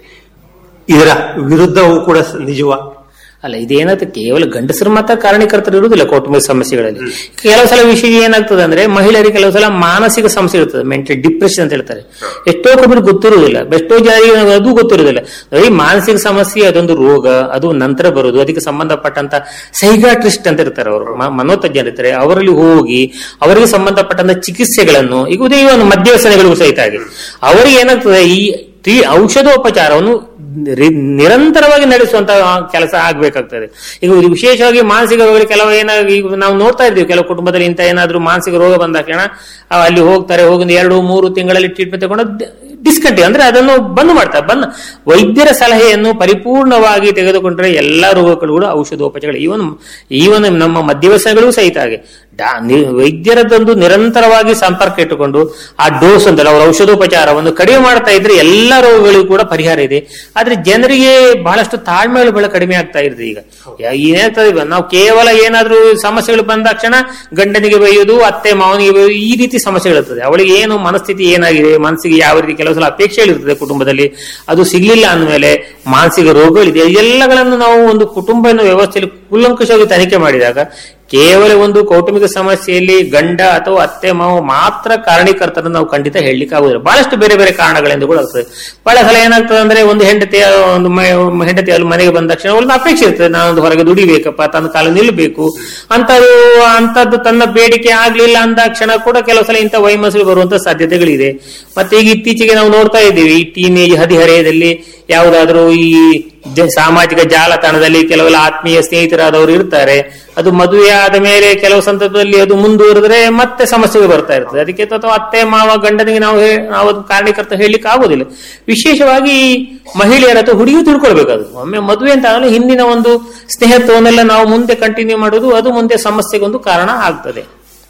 ಇದರ ವಿರುದ್ಧವೂ ಕೂಡ ಸ- ನಿಜವಾ ಅಲ್ಲ ಇದೇನಾಗುತ್ತೆ ಕೇವಲ ಗಂಡಸರು ಮಾತ್ರ ಕಾರಣೀಕರ್ತರು ಇರುವುದಿಲ್ಲ ಕೌಟುಂಬಿಕ ಸಮಸ್ಯೆಗಳಲ್ಲಿ ಕೆಲವು ಸಲ ವಿಷಯ ಏನಾಗ್ತದೆ ಅಂದ್ರೆ ಮಹಿಳೆಯರಿಗೆ ಕೆಲವು ಸಲ ಮಾನಸಿಕ ಸಮಸ್ಯೆ ಇರ್ತದೆ ಮೆಂಟಲ್ ಡಿಪ್ರೆಷನ್ ಅಂತ ಹೇಳ್ತಾರೆ ಎಷ್ಟೋ ಕಬ್ಬರು ಗೊತ್ತಿರುವುದಿಲ್ಲ ಎಷ್ಟೋ ಜನರಿಗೆ ಅದು ಗೊತ್ತಿರುವುದಿಲ್ಲ ಈ ಮಾನಸಿಕ ಸಮಸ್ಯೆ ಅದೊಂದು ರೋಗ ಅದು ನಂತರ ಬರುವುದು ಅದಕ್ಕೆ ಸಂಬಂಧಪಟ್ಟಂತ ಸೈಗಾಟ್ರಿಸ್ಟ್ ಅಂತ ಇರ್ತಾರೆ ಅವರು ಮ- ಮನೋತಜ್ಞರು ಇರ್ತಾರೆ ಅವರಲ್ಲಿ ಹೋಗಿ ಅವರಿಗೆ ಸಂಬಂಧಪಟ್ಟಂತ ಚಿಕಿತ್ಸೆಗಳನ್ನು ಈಗ ಉದಯ ಮದ್ಯವ್ಯಸನಗಳಿಗೂ ಸಹಿತ ಆಗಿ ಅವರಿಗೆ ಏನಾಗ್ತದೆ ಈ ಟಿ ಔಷಧೋಪಚಾರವನ್ನು ರಿ- ನಿರಂತರವಾಗಿ ನಡೆಸುವಂತ ಕೆಲಸ ಆಗ್ಬೇಕಾಗ್ತದೆ ಈಗ ಇದು ವಿಶೇಷವಾಗಿ ಮಾನಸಿಕ ರೋಗಗಳು ಕೆಲವು ಏನಾಗಿ ಈಗ ನಾವು ನೋಡ್ತಾ ಇದ್ದೀವಿ ಕೆಲವು ಕುಟುಂಬದಲ್ಲಿ ಇಂತ ಏನಾದ್ರೂ ಮಾನಸಿಕ ರೋಗ ಬಂದ ತಕ್ಷಣ ಆ, ಅಲ್ಲಿ ಹೋಗ್ತಾರೆ ಹೋಗಿ ಒಂದು ಎರಡು ಮೂರು ತಿಂಗಳಲ್ಲಿ ಟ್ರೀಟ್ಮೆಂಟ್ ತಗೊಂಡು ಡಿಸ್ಕಂಟಿನ್ಯೂ ಅಂದ್ರೆ ಅದನ್ನು ಬಂದ್ ಮಾಡ್ತಾರೆ ಬಂದ್ ವೈದ್ಯರ ಸಲಹೆಯನ್ನು ಪರಿಪೂರ್ಣವಾಗಿ ತೆಗೆದುಕೊಂಡ್ರೆ ಎಲ್ಲಾ ರೋಗಗಳು ಕೂಡ ಔಷಧೋಪಚಾರಗಳು ಈವನ್ ಈವನ್ ನಮ್ಮ ಮದ್ಯವ್ಯಸನಗಳು ಸಹಿತ ಹಾಗೆ ಡಾ- ನಿ- ವೈದ್ಯರದೊಂದು ನಿರಂತರವಾಗಿ ಸಂಪರ್ಕ ಇಟ್ಟುಕೊಂಡು ಆ ಡೋಸ್ ಅಂತಲ್ಲ ಅವರ ಔಷಧೋಪಚಾರವನ್ನು ಕಡಿಮೆ ಮಾಡ್ತಾ ಇದ್ರೆ ಎಲ್ಲ ರೋಗಗಳಿಗೂ ಕೂಡ ಪರಿಹಾರ ಇದೆ ಆದ್ರೆ ಜನರಿಗೆ ಬಹಳಷ್ಟು ತಾಳ್ಮೆಗಳು ಬಹಳ ಕಡಿಮೆ ಆಗ್ತಾ ಇರ್ತದೆ ಈಗ ಯಾ- ಏನಾಗ್ತದೆ ಇವಾಗ ನಾವು ಕೇವಲ ಏನಾದ್ರೂ ಸಮಸ್ಯೆಗಳು ಬಂದ ತಕ್ಷಣ ಗಂಡನಿಗೆ ಬೈಯೋದು ಅತ್ತೆ ಮಾವನಿಗೆ ಬೈಯೋದು ಈ ರೀತಿ ಸಮಸ್ಯೆಗಳಿರ್ತದೆ ಅವಳಿಗೆ ಏನು ಮನಸ್ಥಿತಿ ಏನಾಗಿದೆ ಮನಸ್ಸಿಗೆ ಯಾವ ರೀತಿ ಕೆಲವು ಸಲ ಅಪೇಕ್ಷೆಗಳಿರ್ತದೆ ಕುಟುಂಬದಲ್ಲಿ ಅದು ಸಿಗ್ಲಿಲ್ಲ ಅಂದಮೇಲೆ ಮಾನಸಿಕ ರೋಗಗಳಿದೆ ಎಲ್ಲಗಳನ್ನು ನಾವು ಒಂದು ಕುಟುಂಬ ಎನ್ನುವ ವ್ಯವಸ್ಥೆಯಲ್ಲಿ ಕೂಲಂಕಷವಾಗಿ ತನಿಖೆ ಮಾಡಿದಾಗ ಕೇವಲ ಒಂದು ಕೌಟುಂಬಿಕ ಸಮಸ್ಯೆಯಲ್ಲಿ ಗಂಡ ಅಥವಾ ಅತ್ತೆ ಮಾವ ಮಾತ್ರ ಕಾರಣೀಕರ್ತರನ್ನು ನಾವು ಖಂಡಿತ ಹೇಳಲಿಕ್ಕೆ ಆಗುದಿಲ್ಲ ಬಹಳಷ್ಟು ಬೇರೆ ಬೇರೆ ಕಾರಣಗಳಿಂದ ಕೂಡ ಆಗ್ತದೆ ಬಹಳ ಸಲ ಏನಾಗ್ತದೆ ಅಂದ್ರೆ ಒಂದು ಹೆಂಡತಿಯ ಒಂದು ಮ- ಹೆಂಡತಿ ಅಲ್ಲಿ ಮನೆಗೆ ಬಂದ ತಕ್ಷಣ ಒಂದು ಅಪೇಕ್ಷೆ ಇರ್ತದೆ ನಾನು ಹೊರಗೆ ದುಡಿಬೇಕಪ್ಪ ತನ್ನ ಕಾಲ ನಿಲ್ಲಬೇಕು ಅಂತದ್ದು ಅಂತದ್ದು ತನ್ನ ಬೇಡಿಕೆ ಆಗ್ಲಿಲ್ಲ ಅಂದ ಕ್ಷಣ ಕೂಡ ಕೆಲವು ಸಲ ಇಂಥ ವೈಮನಸ್ಸುಗಳು ಬರುವಂತ ಸಾಧ್ಯತೆಗಳಿದೆ ಮತ್ತೆ ಈಗ ಇತ್ತೀಚೆಗೆ ನಾವು ನೋಡ್ತಾ ಇದ್ದೀವಿ ಈ ಟೀನೇಜ್ ಹದಿಹರೆಯದಲ್ಲಿ ಯಾವುದಾದ್ರೂ ಈ ಜ- ಸಾಮಾಜಿಕ ಜಾಲತಾಣದಲ್ಲಿ ಕೆಲವೆಲ್ಲ ಆತ್ಮೀಯ ಸ್ನೇಹಿತರಾದವರು ಇರ್ತಾರೆ ಅದು ಮದುವೆ ಆದ ಮೇಲೆ ಕೆಲವು ಸಂದರ್ಭದಲ್ಲಿ ಅದು ಮುಂದುವರೆದ್ರೆ ಮತ್ತೆ ಸಮಸ್ಯೆಗಳು ಬರ್ತಾ ಇರ್ತದೆ ಅದಕ್ಕೆ ಅಥವಾ ಅತ್ತೆ ಮಾವ ಗಂಡನಿಗೆ ನಾವು ಹೇ- ನಾವು ಅದು ಕಾರಣೀಕರ್ತ ಹೇಳಲಿಕ್ಕೆ ಆಗೋದಿಲ್ಲ ವಿಶೇಷವಾಗಿ ಈ ಮಹಿಳೆಯರ ಅಥವಾ ಹುಡುಗಿ ತಿಳ್ಕೊಳ್ಬೇಕು ಅದು ಒಮ್ಮೆ ಮದುವೆ ಅಂತ ಆಗಲು ಹಿಂದಿನ ಒಂದು ಸ್ನೇಹತ್ವವನ್ನೆಲ್ಲ ನಾವು ಮುಂದೆ ಕಂಟಿನ್ಯೂ ಮಾಡೋದು ಅದು ಮುಂದೆ ಸಮಸ್ಯೆಗೊಂದು ಕಾರಣ ಆಗ್ತದೆ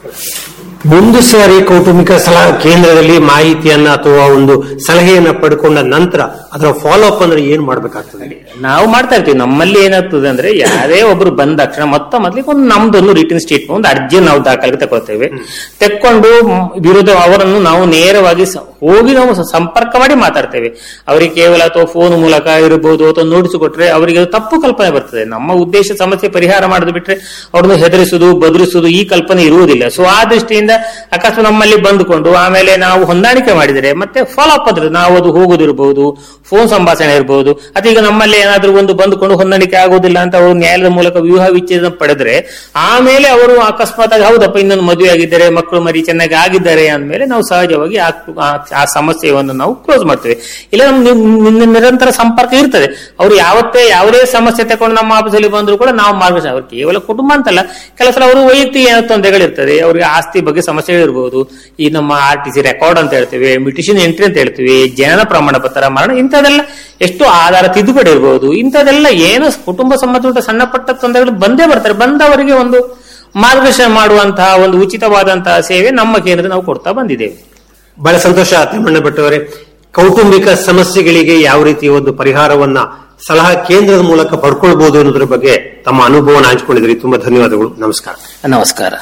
ಒಂದು ಸಾರಿ ಕೌಟುಂಬಿಕ ಸಲಹಾ ಕೇಂದ್ರದಲ್ಲಿ ಮಾಹಿತಿಯನ್ನ ಅಥವಾ ಒಂದು ಸಲಹೆಯನ್ನ ಪಡ್ಕೊಂಡ ನಂತರ ಅದರ ಫಾಲೋ ಅಪ್ ಅಂದ್ರೆ ಏನ್ ಮಾಡ್ಬೇಕಾಗ್ತದೆ ನಾವು ಮಾಡ್ತಾ ಇರ್ತೀವಿ ನಮ್ಮಲ್ಲಿ ಏನಾಗ್ತದೆ ಅಂದ್ರೆ ಯಾರೇ ಒಬ್ರು ಬಂದ ತಕ್ಷಣ ಮೊತ್ತ ಮೊದಲಿಗೆ ಒಂದು ನಮ್ದೊಂದು ರಿಟರ್ನ್ ಸ್ಟೇಟ್ಮೆಂಟ್ ಒಂದು ಅರ್ಜಿ ನಾವು ದಾಖಲೆಗೆ ತಗೊಳ್ತೇವೆ ತೆಕ್ಕೊಂಡು ಮ್, ವಿರುದ್ಧ ಅವರನ್ನು ನಾವು ನೇರವಾಗಿ ಸ- ಹೋಗಿ ನಾವು ಸ- ಸಂಪರ್ಕ ಮಾಡಿ ಮಾತಾಡ್ತೇವೆ ಅವರಿಗೆ ಕೇವಲ ಅಥವಾ ಫೋನ್ ಮೂಲಕ ಇರಬಹುದು ಅಥವಾ ನೋಟಿಸ್ ಕೊಟ್ರೆ ಅವರಿಗೆ ಅದು ತಪ್ಪು ಕಲ್ಪನೆ ಬರ್ತದೆ ನಮ್ಮ ಉದ್ದೇಶ ಸಮಸ್ಯೆ ಪರಿಹಾರ ಮಾಡೋದು ಬಿಟ್ರೆ ಅವ್ರನ್ನು ಹೆದರಿಸುದು ಬದರಿಸುದು ಈ ಕಲ್ಪನೆ ಇರುವುದಿಲ್ಲ ಸೊ ಆ ದೃಷ್ಟಿಯಿಂದ ಅಕಸ್ಮಾತ್ ನಮ್ಮಲ್ಲಿ ಬಂದುಕೊಂಡು ಆಮೇಲೆ ನಾವು ಹೊಂದಾಣಿಕೆ ಮಾಡಿದರೆ ಮತ್ತೆ ಫಾಲೋ ಅಪ್ ಅಂದ್ರೆ ನಾವು ಅದು ಹೋಗುದಿರಬಹುದು ಫೋನ್ ಸಂಭಾಷಣೆ ಇರಬಹುದು ಅಥವಾ ಈಗ ನಮ್ಮಲ್ಲಿ ಏನಾದ್ರೂ ಒಂದು ಬಂದುಕೊಂಡು ಹೊಂದಾಣಿಕೆ ಆಗುದಿಲ್ಲ ಅಂತ ಅವರು ನ್ಯಾಯಾಲಯದ ಮೂಲಕ ವಿವಾಹ ವಿಚ್ಛೇದನ ಪಡೆದ್ರೆ ಆಮೇಲೆ ಅವರು ಅಕಸ್ಮಾತ್ ಆಗಿ ಹೌದಪ್ಪ ಇನ್ನೊಂದು ಮದುವೆ ಆಗಿದ್ದಾರೆ ಮಕ್ಕಳು ಮರಿ ಚೆನ್ನಾಗಿ ಆಗಿದ್ದಾರೆ ಅಂದ್ಮೇಲೆ ನಾವು ಸಹಜವಾಗಿ ಆ- ಆ- ಆ ಸಮಸ್ಯೆಯನ್ನು ನಾವು ಕ್ಲೋಸ್ ಮಾಡ್ತೇವೆ ಇಲ್ಲ ನಮ್ಗೆ ನಿ- ನಿ- ನಿರಂತರ ಸಂಪರ್ಕ ಇರ್ತದೆ ಅವರು ಯಾವತ್ತೇ ಯಾವುದೇ ಸಮಸ್ಯೆ ತಗೊಂಡು ನಮ್ಮ ಆಫೀಸಲ್ಲಿ ಬಂದ್ರು ಕೂಡ ನಾವು ಮಾರ್ಗದರ್ಶನ ಅವ್ರು ಕೇವಲ ಕುಟುಂಬ ಅಂತಲ್ಲ ಕೆಲವು ಸಲ ಅವರು ವೈಯಕ್ತಿಕ ಏನೋ ತೊಂದರೆಗಳಿರ್ತದೆ ಅವರಿಗೆ ಆಸ್ತಿ ಬಗ್ಗೆ ಸಮಸ್ಯೆಗಳಿರ್ಬೋದು ಈ ನಮ್ಮ ಆರ್ ಟಿ ಸಿ ರೆಕಾರ್ಡ್ ಅಂತ ಹೇಳ್ತೇವೆ ಮ್ಯೂಟಿಷನ್ ಎಂಟ್ರಿ ಅಂತ ಹೇಳ್ತೀವಿ ಜನನ ಪ್ರಮಾಣ ಪತ್ರ ಮರಣ ಇಂಥದೆಲ್ಲ ಎಷ್ಟು ಆಧಾರ ತಿದ್ದುಪಡಿ ಇರಬಹುದು ಇಂಥದೆಲ್ಲ ಏನು ಕುಟುಂಬ ಸಂಬಂಧಪಟ್ಟ ಸಣ್ಣ ಪಟ್ಟ ತೊಂದರೆಗಳು ಬಂದೇ ಬರ್ತಾರೆ ಬಂದವರಿಗೆ ಒಂದು ಮಾರ್ಗದರ್ಶನ ಮಾಡುವಂತಹ ಒಂದು ಉಚಿತವಾದಂತಹ ಸೇವೆ ನಮ್ಮ ಕೇಂದ್ರದಲ್ಲಿ ನಾವು ಕೊಡ್ತಾ ಬಂದಿದ್ದೇವೆ ಬಹಳ ಸಂತೋಷ ತಿಮ್ಮಣ್ಣ ಭಟ್ ಅವರೇ ಕೌಟುಂಬಿಕ ಸಮಸ್ಯೆಗಳಿಗೆ ಯಾವ ರೀತಿ ಒಂದು ಪರಿಹಾರವನ್ನ ಸಲಹಾ ಕೇಂದ್ರದ ಮೂಲಕ ಪಡ್ಕೊಳ್ಬಹುದು ಅನ್ನೋದ್ರ ಬಗ್ಗೆ ತಮ್ಮ ಅನುಭವನ ಹಂಚಿಕೊಂಡಿದ್ರಿ ತುಂಬಾ ಧನ್ಯವಾದಗಳು ನಮಸ್ಕಾರ ನಮಸ್ಕಾರ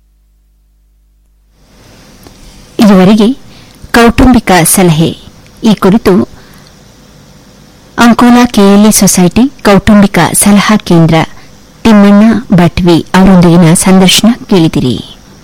ಇದುವರೆಗೆ ಕೌಟುಂಬಿಕ ಸಲಹೆ ಈ ಕುರಿತು ಅಂಕೋಲಾ ಕೆಎಲ್ಇ ಸೊಸೈಟಿ ಕೌಟುಂಬಿಕ ಸಲಹಾ ಕೇಂದ್ರ ತಿಮ್ಮಣ್ಣ ಭಟ್ವಿ ಅವರೊಂದಿಗಿನ ಸಂದರ್ಶನ ಕೇಳಿದಿರಿ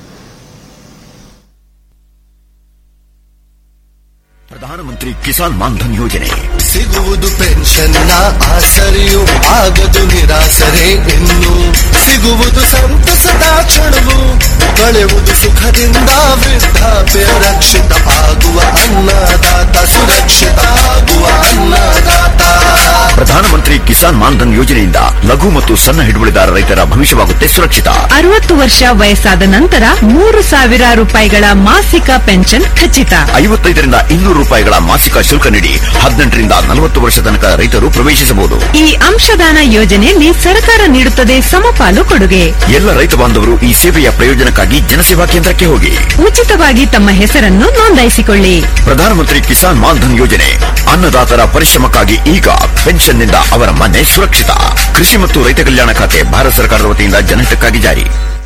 ಪ್ರಧಾನಮಂತ್ರಿ ಕಿಸಾನ್ ಮಾನ್ಧನ್ ಯೋಜನೆ ಸಿಗುವುದು ಪೆನ್ಷನ್ನ ಆಸರೆಯು ಆಗದು ನಿರಾಸರೆ ಇನ್ನು ಸಿಗುವುದು ಸಂತಸದ ಕ್ಷಣವು ಕಳೆಯುವುದು ಸುಖದಿಂದ ವೃದ್ಧಾಪ್ಯ ರಕ್ಷಿತ ಆಗುವ ಅನ್ನದಾತ ಸುರಕ್ಷಿತ ಆಗುವ ಅನ್ನದಾತ ಪ್ರಧಾನಮಂತ್ರಿ ಕಿಸಾನ್ ಮಾನ್ಧನ್ ಯೋಜನೆಯಿಂದ ಲಘು ಮತ್ತು ಸಣ್ಣ ಹಿಡುವಳಿದಾರ ರೈತರ ಭವಿಷ್ಯವಾಗುತ್ತೆ ಸುರಕ್ಷಿತ ಅರವತ್ತು ವರ್ಷ ವಯಸ್ಸಾದ ನಂತರ ಮೂರು ಸಾವಿರ ರೂಪಾಯಿಗಳ ಮಾಸಿಕ ಪೆನ್ಷನ್ ಖಚಿತ ಐವತ್ತೈದರಿಂದ ಇನ್ನೂರು ರೂಪಾಯಿಗಳ ಮಾಸಿಕ ಶುಲ್ಕ ನೀಡಿ ಹದಿನೆಂಟರಿಂದ ನಲವತ್ತು ವರ್ಷ ತನಕ ರೈತರು ಪ್ರವೇಶಿಸಬಹುದು ಈ ಅಂಶದಾನ ಯೋಜನೆಯಲ್ಲಿ ಸರ್ಕಾರ ನೀಡುತ್ತದೆ ಸಮಪಾಲು ಕೊಡುಗೆ ಎಲ್ಲ ರೈತ ಬಾಂಧವರು ಈ ಸೇವೆಯ ಪ್ರಯೋಜನಕ್ಕಾಗಿ ಜನಸೇವಾ ಕೇಂದ್ರಕ್ಕೆ ಹೋಗಿ ಉಚಿತವಾಗಿ ತಮ್ಮ ಹೆಸರನ್ನು ನೋಂದಾಯಿಸಿಕೊಳ್ಳಿ ಪ್ರಧಾನಮಂತ್ರಿ ಕಿಸಾನ್ ಮಾನ್ಧನ್ ಯೋಜನೆ ಅನ್ನದಾತರ ಪರಿಶ್ರಮಕ್ಕಾಗಿ ಈಗ ಪೆನ್ಷನ್ನಿಂದ ಅವರ ಮನೆ ಸುರಕ್ಷಿತ ಕೃಷಿ ಮತ್ತು ರೈತ ಕಲ್ಯಾಣ ಖಾತೆ ಭಾರತ ಸರ್ಕಾರದ ವತಿಯಿಂದ ಜನಹಿತಕ್ಕಾಗಿ ಜಾರಿ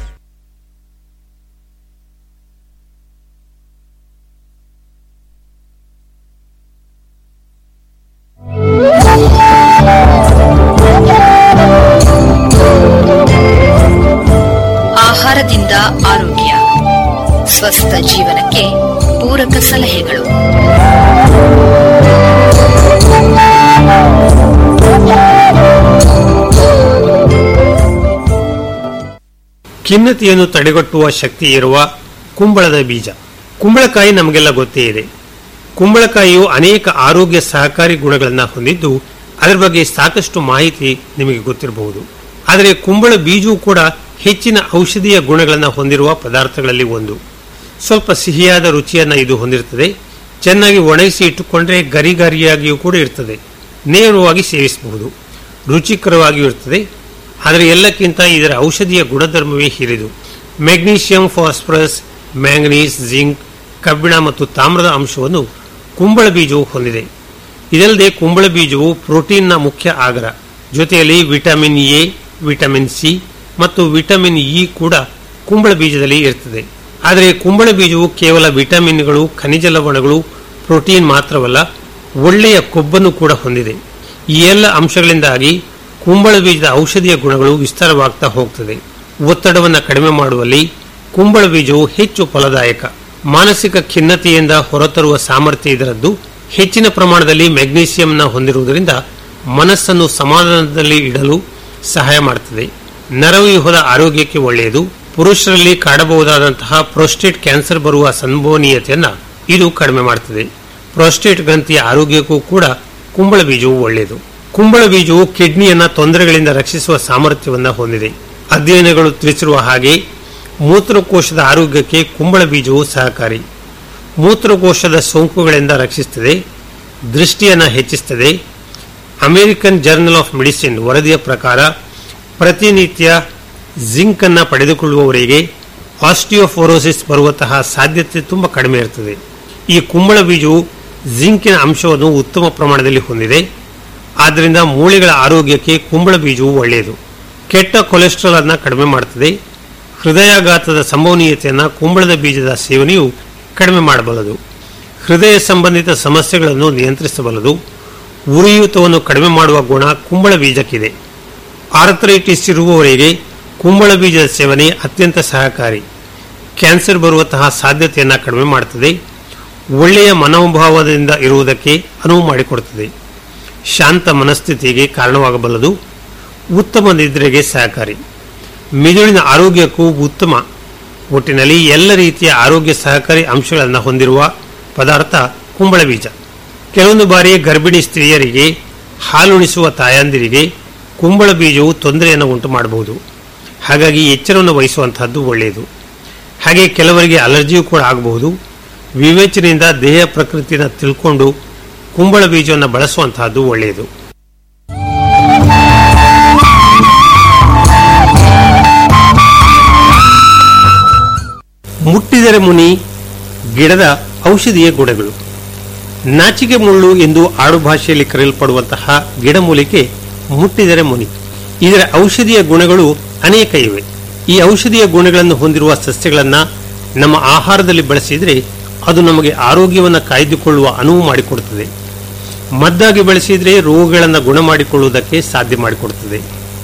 ಆಹಾರದಿಂದ ಆರೋಗ್ಯ ಸ್ವಸ್ಥ ಜೀವನಕ್ಕೆ ಪೂರಕ ಸಲಹೆಗಳು ಖಿನ್ನತೆಯನ್ನು ತಡೆಗಟ್ಟುವ ಶಕ್ತಿ ಇರುವ ಕುಂಬಳದ ಬೀಜ ಕುಂಬಳಕಾಯಿ ನಮಗೆಲ್ಲ ಗೊತ್ತೇ ಇದೆ ಕುಂಬಳಕಾಯಿಯು ಅನೇಕ ಆರೋಗ್ಯ ಸಹಕಾರಿ ಗುಣಗಳನ್ನು ಹೊಂದಿದ್ದು ಅದರ ಬಗ್ಗೆ ಸಾಕಷ್ಟು ಮಾಹಿತಿ ನಿಮಗೆ ಗೊತ್ತಿರಬಹುದು ಆದರೆ ಕುಂಬಳ ಬೀಜವು ಕೂಡ ಹೆಚ್ಚಿನ ಔಷಧೀಯ ಗುಣಗಳನ್ನು ಹೊಂದಿರುವ ಪದಾರ್ಥಗಳಲ್ಲಿ ಒಂದು ಸ್ವಲ್ಪ ಸಿಹಿಯಾದ ರುಚಿಯನ್ನು ಇದು ಹೊಂದಿರುತ್ತದೆ ಚೆನ್ನಾಗಿ ಒಣಗಿಸಿ ಇಟ್ಟುಕೊಂಡ್ರೆ ಗರಿ ಗರಿಯಾಗಿಯೂ ಕೂಡ ಇರ್ತದೆ ನೇರವಾಗಿ ಸೇವಿಸಬಹುದು ರುಚಿಕರವಾಗಿಯೂ ಇರ್ತದೆ ಆದರೆ ಎಲ್ಲಕ್ಕಿಂತ ಇದರ ಔಷಧಿಯ ಗುಣಧರ್ಮವೇ ಹಿರಿದು ಮೆಗ್ನೀಷಿಯಂ ಫಾಸ್ಫರಸ್ ಮ್ಯಾಂಗನೀಸ್ ಜಿಂಕ್ ಕಬ್ಬಿಣ ಮತ್ತು ತಾಮ್ರದ ಅಂಶವನ್ನು ಕುಂಬಳ ಬೀಜವು ಹೊಂದಿದೆ ಇದಲ್ಲದೆ ಕುಂಬಳ ಬೀಜವು ಪ್ರೋಟೀನ್ನ ಮುಖ್ಯ ಆಗರ ಜೊತೆಯಲ್ಲಿ ವಿಟಮಿನ್ ಎ ವಿಟಮಿನ್ ಸಿ ಮತ್ತು ವಿಟಮಿನ್ ಇ ಕೂಡ ಕುಂಬಳ ಬೀಜದಲ್ಲಿ ಇರ್ತದೆ ಆದರೆ ಕುಂಬಳ ಬೀಜವು ಕೇವಲ ವಿಟಮಿನ್ಗಳು ಖನಿಜ ಲವಣಗಳು ಪ್ರೋಟೀನ್ ಮಾತ್ರವಲ್ಲ ಒಳ್ಳೆಯ ಕೊಬ್ಬನ್ನು ಕೂಡ ಹೊಂದಿದೆ ಈ ಎಲ್ಲ ಅಂಶಗಳಿಂದಾಗಿ ಕುಂಬಳ ಬೀಜದ ಔಷಧಿಯ ಗುಣಗಳು ವಿಸ್ತಾರವಾಗ್ತಾ ಹೋಗ್ತದೆ ಒತ್ತಡವನ್ನು ಕಡಿಮೆ ಮಾಡುವಲ್ಲಿ ಕುಂಬಳ ಬೀಜವು ಹೆಚ್ಚು ಫಲದಾಯಕ ಮಾನಸಿಕ ಖಿನ್ನತೆಯಿಂದ ಹೊರತರುವ ಸಾಮರ್ಥ್ಯ ಇದರದ್ದು ಹೆಚ್ಚಿನ ಪ್ರಮಾಣದಲ್ಲಿ ಮೆಗ್ನೀಸಿಯಂನ ಹೊಂದಿರುವುದರಿಂದ ಮನಸ್ಸನ್ನು ಸಮಾಧಾನದಲ್ಲಿ ಇಡಲು ಸಹಾಯ ಮಾಡುತ್ತದೆ ನರವ್ಯೂಹದ ಆರೋಗ್ಯಕ್ಕೆ ಒಳ್ಳೆಯದು ಪುರುಷರಲ್ಲಿ ಕಾಡಬಹುದಾದಂತಹ ಪ್ರೋಸ್ಟೇಟ್ ಕ್ಯಾನ್ಸರ್ ಬರುವ ಸಂಭವನೀಯತೆಯನ್ನ ಇದು ಕಡಿಮೆ ಮಾಡುತ್ತದೆ ಪ್ರೋಸ್ಟೇಟ್ ಗ್ರಂಥಿಯ ಆರೋಗ್ಯಕ್ಕೂ ಕೂಡ ಕುಂಬಳ ಬೀಜವು ಒಳ್ಳೆಯದು ಕುಂಬಳ ಬೀಜವು ಕಿಡ್ನಿಯನ್ನ ತೊಂದರೆಗಳಿಂದ ರಕ್ಷಿಸುವ ಸಾಮರ್ಥ್ಯವನ್ನ ಹೊಂದಿದೆ ಅಧ್ಯಯನಗಳು ತಿಳಿಸಿರುವ ಹಾಗೆ ಮೂತ್ರಕೋಶದ ಆರೋಗ್ಯಕ್ಕೆ ಕುಂಬಳ ಬೀಜವು ಸಹಕಾರಿ ಮೂತ್ರಕೋಶದ ಸೋಂಕುಗಳಿಂದ ರಕ್ಷಿಸುತ್ತದೆ ದೃಷ್ಟಿಯನ್ನು ಹೆಚ್ಚಿಸುತ್ತದೆ ಅಮೆರಿಕನ್ ಜರ್ನಲ್ ಆಫ್ ಮೆಡಿಸಿನ್ ವರದಿಯ ಪ್ರಕಾರ ಪ್ರತಿನಿತ್ಯ ಜಿಂಕ್ ಅನ್ನು ಪಡೆದುಕೊಳ್ಳುವವರಿಗೆ ಆಸ್ಟಿಯೋಫೋರೋಸಿಸ್ ಬರುವಂತಹ ಸಾಧ್ಯತೆ ತುಂಬ ಕಡಿಮೆ ಇರುತ್ತದೆ ಈ ಕುಂಬಳ ಬೀಜವು ಜಿಂಕಿನ ಅಂಶವನ್ನು ಉತ್ತಮ ಪ್ರಮಾಣದಲ್ಲಿ ಹೊಂದಿದೆ ಆದ್ದರಿಂದ ಮೂಳೆಗಳ ಆರೋಗ್ಯಕ್ಕೆ ಕುಂಬಳ ಬೀಜವು ಒಳ್ಳೆಯದು ಕೆಟ್ಟ ಕೊಲೆಸ್ಟ್ರಾಲ್ ಅನ್ನು ಕಡಿಮೆ ಮಾಡುತ್ತದೆ ಹೃದಯಾಘಾತದ ಸಂಭವನೀಯತೆಯನ್ನು ಕುಂಬಳದ ಬೀಜದ ಸೇವನೆಯು ಕಡಿಮೆ ಮಾಡಬಲ್ಲದು ಹೃದಯ ಸಂಬಂಧಿತ ಸಮಸ್ಯೆಗಳನ್ನು ನಿಯಂತ್ರಿಸಬಲ್ಲದು ಉರಿಯೂತವನ್ನು ಕಡಿಮೆ ಮಾಡುವ ಗುಣ ಕುಂಬಳ ಬೀಜಕ್ಕಿದೆ ಆರ್ಥರೈಟಿಸ್ ಇರುವವರಿಗೆ ಕುಂಬಳ ಬೀಜದ ಸೇವನೆ ಅತ್ಯಂತ ಸಹಕಾರಿ ಕ್ಯಾನ್ಸರ್ ಬರುವಂತಹ ಸಾಧ್ಯತೆಯನ್ನು ಕಡಿಮೆ ಮಾಡುತ್ತದೆ ಒಳ್ಳೆಯ ಮನೋಭಾವದಿಂದ ಇರುವುದಕ್ಕೆ ಅನುವು ಮಾಡಿಕೊಡುತ್ತದೆ ಶಾಂತ ಮನಸ್ಥಿತಿಗೆ ಕಾರಣವಾಗಬಲ್ಲದು ಉತ್ತಮ ನಿದ್ರೆಗೆ ಸಹಕಾರಿ ಮೆದುಳಿನ ಆರೋಗ್ಯಕ್ಕೂ ಉತ್ತಮ ಒಟ್ಟಿನಲ್ಲಿ ಎಲ್ಲ ರೀತಿಯ ಆರೋಗ್ಯ ಸಹಕಾರಿ ಅಂಶಗಳನ್ನು ಹೊಂದಿರುವ ಪದಾರ್ಥ ಕುಂಬಳ ಬೀಜ ಕೆಲವೊಂದು ಬಾರಿ ಗರ್ಭಿಣಿ ಸ್ತ್ರೀಯರಿಗೆ ಹಾಲುಣಿಸುವ ತಾಯಂದಿರಿಗೆ ಕುಂಬಳ ಬೀಜವು ತೊಂದರೆಯನ್ನು ಉಂಟು ಮಾಡಬಹುದು ಹಾಗಾಗಿ ಎಚ್ಚರವನ್ನು ವಹಿಸುವಂತಹದ್ದು ಒಳ್ಳೆಯದು ಹಾಗೆ ಕೆಲವರಿಗೆ ಅಲರ್ಜಿಯೂ ಕೂಡ ಆಗಬಹುದು ವಿವೇಚನೆಯಿಂದ ದೇಹ ಪ್ರಕೃತಿಯನ್ನು ತಿಳ್ಕೊಂಡು ಕುಂಬಳ ಬೀಜವನ್ನು ಬಳಸುವಂತಹದ್ದು ಒಳ್ಳೆಯದು ಮುಟ್ಟಿದರೆ ಮುನಿ ಗಿಡದ ಔಷಧೀಯ ಗುಣಗಳು ನಾಚಿಕೆ ಮುಳ್ಳು ಎಂದು ಆಡುಭಾಷೆಯಲ್ಲಿ ಕರೆಯಲ್ಪಡುವಂತಹ ಗಿಡಮೂಲಿಕೆ ಮುಟ್ಟಿದರೆ ಮುನಿ ಇದರ ಔಷಧೀಯ ಗುಣಗಳು ಅನೇಕ ಇವೆ ಈ ಔಷಧೀಯ ಗುಣಗಳನ್ನು ಹೊಂದಿರುವ ಸಸ್ಯಗಳನ್ನು ನಮ್ಮ ಆಹಾರದಲ್ಲಿ ಬಳಸಿದರೆ ಅದು ನಮಗೆ ಆರೋಗ್ಯವನ್ನು ಕಾಯ್ದುಕೊಳ್ಳುವ ಅನುವು ಮಾಡಿಕೊಡುತ್ತದೆ ಮದ್ದಾಗಿ ಬಳಸಿದರೆ ರೋಗಗಳನ್ನು ಗುಣ ಮಾಡಿಕೊಳ್ಳುವುದಕ್ಕೆ ಸಾಧ್ಯ ಮಾಡಿಕೊಡುತ್ತದೆ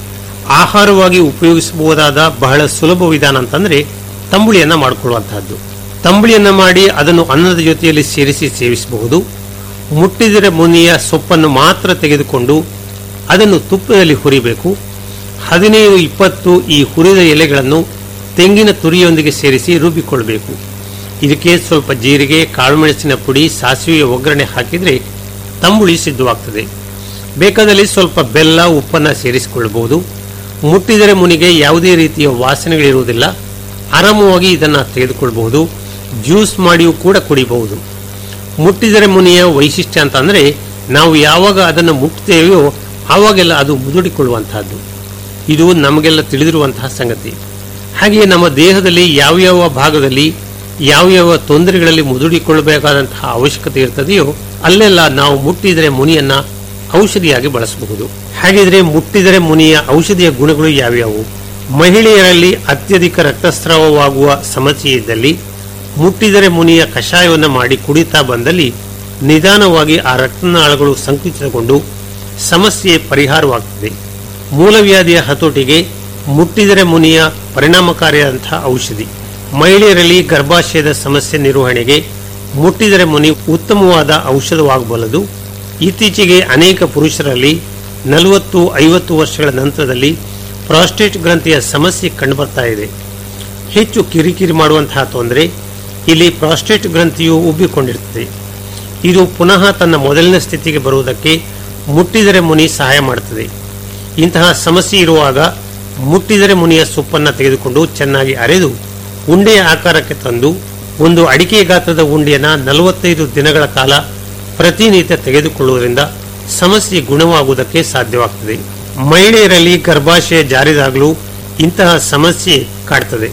ಆಹಾರವಾಗಿ ಉಪಯೋಗಿಸಬಹುದಾದ ಬಹಳ ಸುಲಭ ವಿಧಾನ ಅಂತಂದ್ರೆ ತಂಬುಳಿಯನ್ನ ಮಾಡಿಕೊಳ್ಳುವಂತಹದ್ದು ತಂಬುಳಿಯನ್ನ ಮಾಡಿ ಅದನ್ನು ಅನ್ನದ ಜೊತೆಯಲ್ಲಿ ಸೇರಿಸಿ ಸೇವಿಸಬಹುದು ಮುಟ್ಟಿದರೆ ಮುನಿಯ ಸೊಪ್ಪನ್ನು ಮಾತ್ರ ತೆಗೆದುಕೊಂಡು ಅದನ್ನು ತುಪ್ಪದಲ್ಲಿ ಹುರಿಬೇಕು ಹದಿನೈದು ಇಪ್ಪತ್ತು ಈ ಹುರಿದ ಎಲೆಗಳನ್ನು ತೆಂಗಿನ ತುರಿಯೊಂದಿಗೆ ಸೇರಿಸಿ ರುಬ್ಬಿಕೊಳ್ಬೇಕು ಇದಕ್ಕೆ ಸ್ವಲ್ಪ ಜೀರಿಗೆ ಕಾಳುಮೆಣಸಿನ ಪುಡಿ ಸಾಸಿವೆಯ ಒಗ್ಗರಣೆ ಹಾಕಿದರೆ ತಂಬುಳಿ ಸಿದ್ಧವಾಗ್ತದೆ ಬೇಕಾದಲ್ಲಿ ಸ್ವಲ್ಪ ಬೆಲ್ಲ ಉಪ್ಪನ್ನು ಸೇರಿಸಿಕೊಳ್ಳಬಹುದು ಮುಟ್ಟಿದರೆ ಮುನಿಗೆ ಯಾವುದೇ ರೀತಿಯ ವಾಸನೆಗಳಿರುವುದಿಲ್ಲ ಆರಾಮವಾಗಿ ಇದನ್ನು ತೆಗೆದುಕೊಳ್ಳಬಹುದು ಜ್ಯೂಸ್ ಮಾಡಿಯೂ ಕೂಡ ಕುಡಿಬಹುದು ಮುಟ್ಟಿದರೆ ಮುನಿಯ ವೈಶಿಷ್ಟ್ಯ ಅಂತ ಅಂದರೆ ನಾವು ಯಾವಾಗ ಅದನ್ನು ಮುಟ್ತೇವೆಯೋ ಆವಾಗೆಲ್ಲ ಅದು ಮುದುಡಿಕೊಳ್ಳುವಂತಹದ್ದು ಇದು ನಮಗೆಲ್ಲ ತಿಳಿದಿರುವಂತಹ ಸಂಗತಿ ಹಾಗೆಯೇ ನಮ್ಮ ದೇಹದಲ್ಲಿ ಯಾವ್ಯಾವ ಭಾಗದಲ್ಲಿ ಯಾವ್ಯಾವ ತೊಂದರೆಗಳಲ್ಲಿ ಮುದುಡಿಕೊಳ್ಳಬೇಕಾದಂತಹ ಅವಶ್ಯಕತೆ ಇರ್ತದೆಯೋ ಅಲ್ಲೆಲ್ಲ ನಾವು ಮುಟ್ಟಿದರೆ ಮುನಿಯನ್ನ ಔಷಧಿಯಾಗಿ ಬಳಸಬಹುದು ಹಾಗಿದ್ರೆ ಮುಟ್ಟಿದರೆ ಮುನಿಯ ಔಷಧಿಯ ಗುಣಗಳು ಯಾವ್ಯಾವು ಮಹಿಳೆಯರಲ್ಲಿ ಅತ್ಯಧಿಕ ರಕ್ತಸ್ರಾವವಾಗುವ ಸಮಸ್ಯೆ ಇದ್ದಲ್ಲಿ ಮುಟ್ಟಿದರೆ ಮುನಿಯ ಕಷಾಯವನ್ನು ಮಾಡಿ ಕುಡಿತಾ ಬಂದಲ್ಲಿ ನಿಧಾನವಾಗಿ ಆ ರಕ್ತನಾಳಗಳು ಸಂಕುಚಿತಗೊಂಡು ಸಮಸ್ಯೆ ಪರಿಹಾರವಾಗುತ್ತದೆ ಮೂಲವ್ಯಾಧಿಯ ಹತೋಟಿಗೆ ಮುಟ್ಟಿದರೆ ಮುನಿಯ ಪರಿಣಾಮಕಾರಿಯಾದಂತಹ ಔಷಧಿ ಮಹಿಳೆಯರಲ್ಲಿ ಗರ್ಭಾಶಯದ ಸಮಸ್ಯೆ ನಿರ್ವಹಣೆಗೆ ಮುಟ್ಟಿದರೆ ಮುನಿ ಉತ್ತಮವಾದ ಔಷಧವಾಗಬಲ್ಲದು ಇತ್ತೀಚೆಗೆ ಅನೇಕ ಪುರುಷರಲ್ಲಿ ನಲವತ್ತು ಐವತ್ತು ವರ್ಷಗಳ ನಂತರದಲ್ಲಿ ಪ್ರಾಸ್ಟೇಟ್ ಗ್ರಂಥಿಯ ಸಮಸ್ಯೆ ಕಂಡುಬರ್ತಾ ಇದೆ ಹೆಚ್ಚು ಕಿರಿಕಿರಿ ಮಾಡುವಂತಹ ತೊಂದರೆ ಇಲ್ಲಿ ಪ್ರಾಸ್ಟೇಟ್ ಗ್ರಂಥಿಯು ಉಬ್ಬಿಕೊಂಡಿರುತ್ತದೆ ಇದು ಪುನಃ ತನ್ನ ಮೊದಲಿನ ಸ್ಥಿತಿಗೆ ಬರುವುದಕ್ಕೆ ಮುಟ್ಟಿದರೆ ಮುನಿ ಸಹಾಯ ಮಾಡುತ್ತದೆ ಇಂತಹ ಸಮಸ್ಯೆ ಇರುವಾಗ ಮುಟ್ಟಿದರೆ ಮುನಿಯ ಸೊಪ್ಪನ್ನು ತೆಗೆದುಕೊಂಡು ಚೆನ್ನಾಗಿ ಅರೆದು ಉಂಡೆಯ ಆಕಾರಕ್ಕೆ ತಂದು ಒಂದು ಅಡಿಕೆ ಗಾತ್ರದ ಉಂಡೆಯನ್ನ ನಲವತ್ತೈದು ದಿನಗಳ ಕಾಲ ಪ್ರತಿನಿತ್ಯ ತೆಗೆದುಕೊಳ್ಳುವುದರಿಂದ ಸಮಸ್ಯೆ ಗುಣವಾಗುವುದಕ್ಕೆ ಸಾಧ್ಯವಾಗುತ್ತದೆ ಮಹಿಳೆಯರಲ್ಲಿ ಗರ್ಭಾಶಯ ಜಾರಿದಾಗಲೂ ಇಂತಹ ಸಮಸ್ಯೆ ಕಾಡ್ತದೆ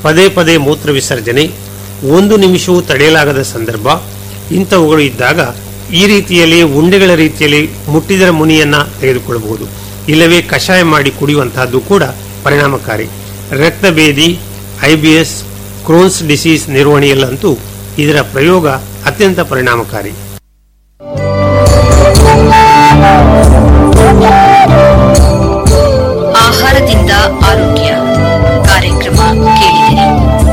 ಪದೇ ಪದೇ ಮೂತ್ರ ವಿಸರ್ಜನೆ ಒಂದು ನಿಮಿಷವೂ ತಡೆಯಲಾಗದ ಸಂದರ್ಭ ಇಂಥವುಗಳು ಇದ್ದಾಗ ಈ ರೀತಿಯಲ್ಲಿ ಉಂಡೆಗಳ ರೀತಿಯಲ್ಲಿ ಮುಟ್ಟಿದರ ಮುನಿಯನ್ನ ತೆಗೆದುಕೊಳ್ಳಬಹುದು ಇಲ್ಲವೇ ಕಷಾಯ ಮಾಡಿ ಕುಡಿಯುವಂತಹದ್ದು ಕೂಡ ಪರಿಣಾಮಕಾರಿ ರಕ್ತಭೇದಿ ಐಬಿಎಸ್ ಕ್ರೋನ್ಸ್ ಡಿಸೀಸ್ ನಿರ್ವಹಣೆಯಲ್ಲಂತೂ ಇದರ ಪ್ರಯೋಗ ಅತ್ಯಂತ ಪರಿಣಾಮಕಾರಿ ಆಹಾರದಿಂದ ಆರೋಗ್ಯ ಕಾರ್ಯಕ್ರಮ ಕೇಳಿದಿರಿ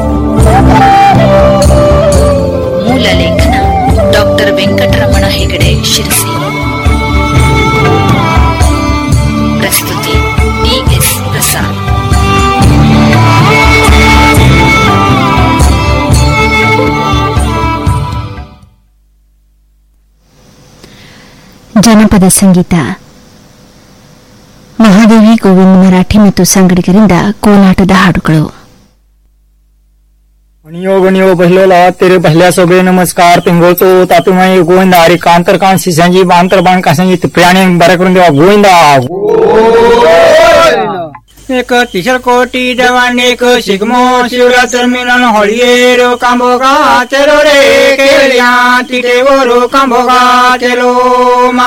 ಮೂಲ ಲೇಖನ ಡಾಕ್ಟರ್ ವೆಂಕಟರಮಣ ಹೆಗಡೆ ಶಿರಸಿ ಪ್ರಸ್ತುತಿ ಡಿಎಸ್ ಪ್ರಸಾದ್ ಜನಪದ ಸಂಗೀತ ಮಹಾದೇವಿ ಗೋವಿಂದ ಮರಾಠಿ ಮತ್ತು ಸಂಗಡಿಗರಿಂದ ಕೋಲಾಟದ ಹಾಡುಗಳು गणियो गणियो बहिलोला तेरे बहल्या सोबे नमस्कार पिंगोचो तातुमाई गोविंदा हरी कांतर कांत शिसांजी बांतर बाण कासांजी प्रियाणी बऱ्या करून देवा गोविंदा एक तिसर कोटी जवान एक शिगमो शिवरात्र मिलन होळियेरो कांबोगा चलो रे केळ्या तिथे वरो कांबोगा चलो मा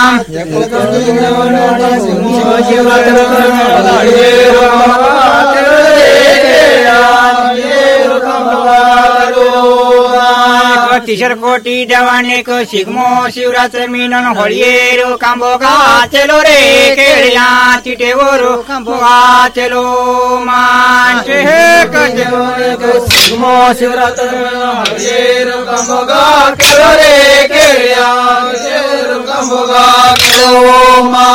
तिसर कोटी जवान एक शिगमो शिवरात्र मिलन होळियेरो कांबोगा चलो रे केळ्या तिथे वरो कांबोगा चलो मान शिगमो शिवरात्र होळियेरो कांबोगा चलो रे केळ्या कांबोगा चलो मा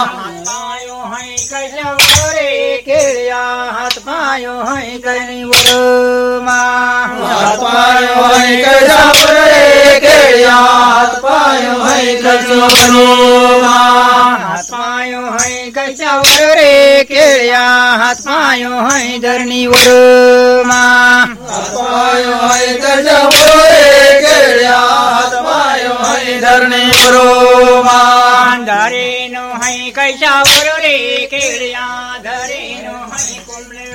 केळ्या हात पायो है गणी मा हात पायो है कैसा रे केळ्या हात पायो है कैसा हात पायो है कैसा रे केळ्या हात पायो है धरणीवर मा हात पायो है कैसा रे केळ्या हात पायो है धरणीवर मा धरेनो है कैसा रे केळ्या धरेनो है कुंबळे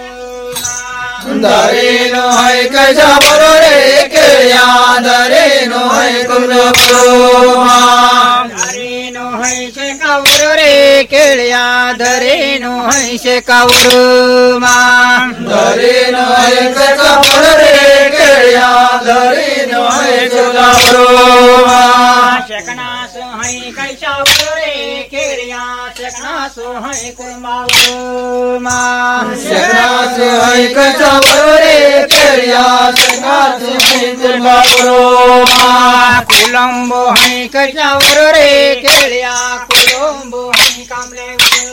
धरेनो है कैसा बरो रे केळ्या धरेनो है कुंबळे धरेनो है शेकावर रे केळ्या धरेनो है शेकावर मा धरेनो है कैसा बरो रे केळ्या धरेनो है शेकावर मा शकनास है कैसा रे केळ्या शकनास है कुंबावर मा शकनास है कैसा रे केळ्या शकनास है कुंबावर मा कुलंबो है कैसा रे केळ्या कुलंबो है कामले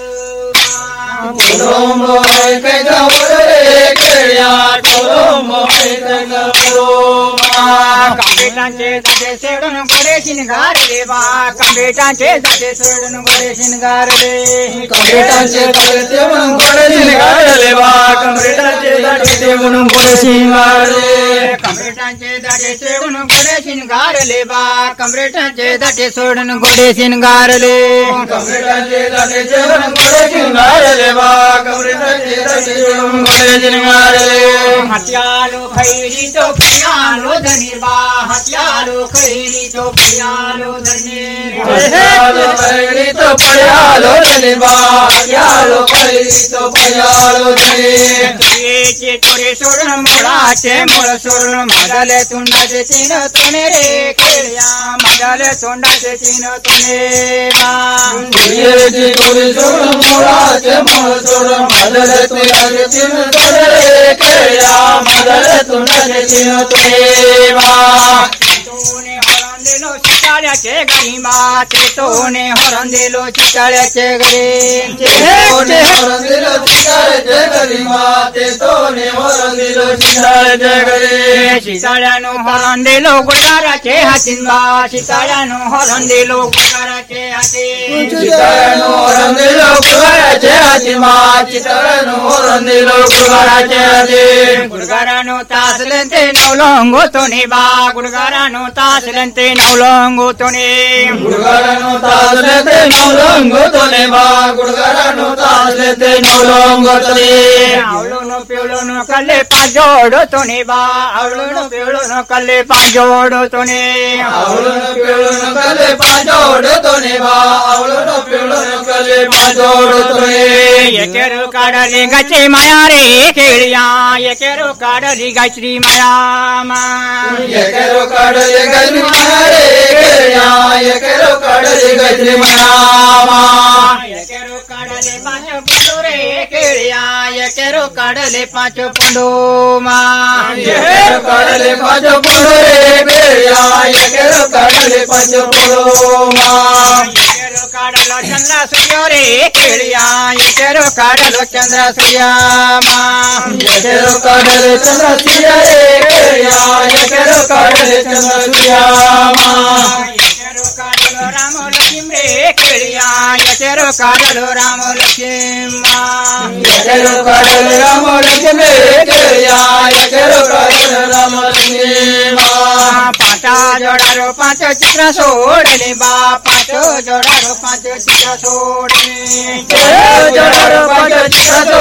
कुलंबो है कैसा रे केळ्या कुलंबो है कैसा कांबेटांचे जाते सोडून गोडे शिनगार रे बा कांबेटांचे जाते सोडून गोडे शिनगार रे कांबेटांचे जाते म्हणून गोडे शिनगार रे बा कांबेटांचे जाते म्हणून गोडे शिनगार रे कांबेटांचे जाते सोडून गोडे शिनगार ले बा कांबेटांचे जाते सोडून गोडे शिनगार ले कांबेटांचे जाते सोडून गोडे शिनगार ले बा कांबेटांचे जाते सोडून गोडे शिनगार ले हत्यालो खैरी तो पियालो धनिर्बा हत्यालो खैरी तो पियालो धनिर्बा हत्यालो खैरी तो पियालो धनिर्बा हत्यालो खैरी तो पियालो धनिर्बा तोरे सोडून मुळाचे मुळ सोडून मागाले तोंडाचे तीन तुने रे केळ्या मागाले तोंडाचे तीन तुने तोरे सोडून मुळाचे मुळ सोडून मागाले तोंडाचे तीन तुने रे केळ्या मागाले तोंडाचे तीन तुने तोने हरण दिलो चिताळ्याचे घरी माते तोने हरण दिलो चिताळ्याचे घरी तोने हरण दिलो चिताळ्याचे घरी माते तोने हरण दिलो चिताळ्याचे घरी चिताळ्यानो हरण दिलो गुडगाराचे हातीन बा चिताळ्यानो हरण दिलो गुडगाराचे हाती चिताळ्यानो हरण दिलो गुडगाराचे हाती मा चिताळ्यानो हरण दिलो गुडगाराचे हाती गुडगारानो तासलंते नवलंगो तोने बा गुडगारानो तासलंते नवलंगो तोने गुडगारानो तासलंते नवलंगो तोने बा गुडगारानो तासलंते नवलंगो तोने आवलोनो पिवलोनो ಕಲ್ಲೆ ಪಾಜೋಡು ತುನಿ ಬಾ ಅವಳು ಬೀಳುನು ಕಲ್ಲೆ ಪಾಜೋಡು ತುನಿ ಅವಳು ಬೀಳುನು ಕಲ್ಲೆ ಪಾಜೋಡು ತುನಿ ಬಾ ಅವಳು ಬೀಳುನು ಕಲ್ಲೆ ಪಾಜೋಡು ತುನಿ ಎಕೆರು ಕಾಡಲಿ ಗಚ್ಚಿ ಮಯಾರಿ ಕೇಳಿಯ ಎಕೆರು ಕಾಡಲಿ ಗಚ್ಚಿ ಮಯಾಮ ಎಕೆರು ಕಾಡಲಿ ಗಚ್ಚಿ ಮಯಾರಿ ಕೇಳಿಯ ಎಕೆರು ಕಾಡಲಿ ಗಚ್ಚಿ ಮಯಾಮ ಎಕೆರು ಕಾಡಲಿ ಪಾಚು ಪುಂಡುರೆ ಕೇಳಿಯ ಎಕೆರು ಕಾಡಲಿ ಪಾಚು ಪುಂಡುಮಾ ಎಕೆರು ಕಾಡಲಿ ಪಾಚು ಪುಂಡುರೆ ಕೇಳಿಯ ಎಕೆರು ಕಾಡಲಿ ಪಾಚು ಪುಂಡುಮಾ ಎಕೆರು ಕಾಡಲು ಚಂದ್ರ ಸೂರ್ಯೋರೆ ಕೇಳಿಯ ಎಕೆರು ಕಾಡಲು ಚಂದ್ರ ಸೂರ್ಯಮ ಎಕೆರು ಕಾಡಲು ಚಂದ್ರ ಸೂರ್ಯರೇ ಕೇಳಿಯ ಎಕೆರು ಕಾಡಲು ಚಂದ್ರ ಸೂರ್ಯಮ ಎಕೆರು ಕಾಡಲು ರಾಮ ಲಕ್ಷ್ಮೀ ಕೇಳಿಯ ಎಕೆರು ಕಾಡಲು ರಾಮ ಲಕ್ಷ್ಮ ಎಕೆರು ಕಾಡಲು ರಾಮ ಲಕ್ಷ್ಮೀ ಕೇಳಿಯ ಎಕೆರು ಕಾಡಲು ರಾಮ ಲಕ್ಷ್ಮ ಪಾಠ ಜೋಡಾರು ಪಾಂಚ ಚಿತ್ರ ಸೋಡಲಿ ಬಾ ಪಾಠ ಜೋಡಾರು ಪಾಂಚ ಚಿತ್ರ ಸೋಡಲಿ ಜೋಡಾರು ಪಾಂಚ ಚಿತ್ರ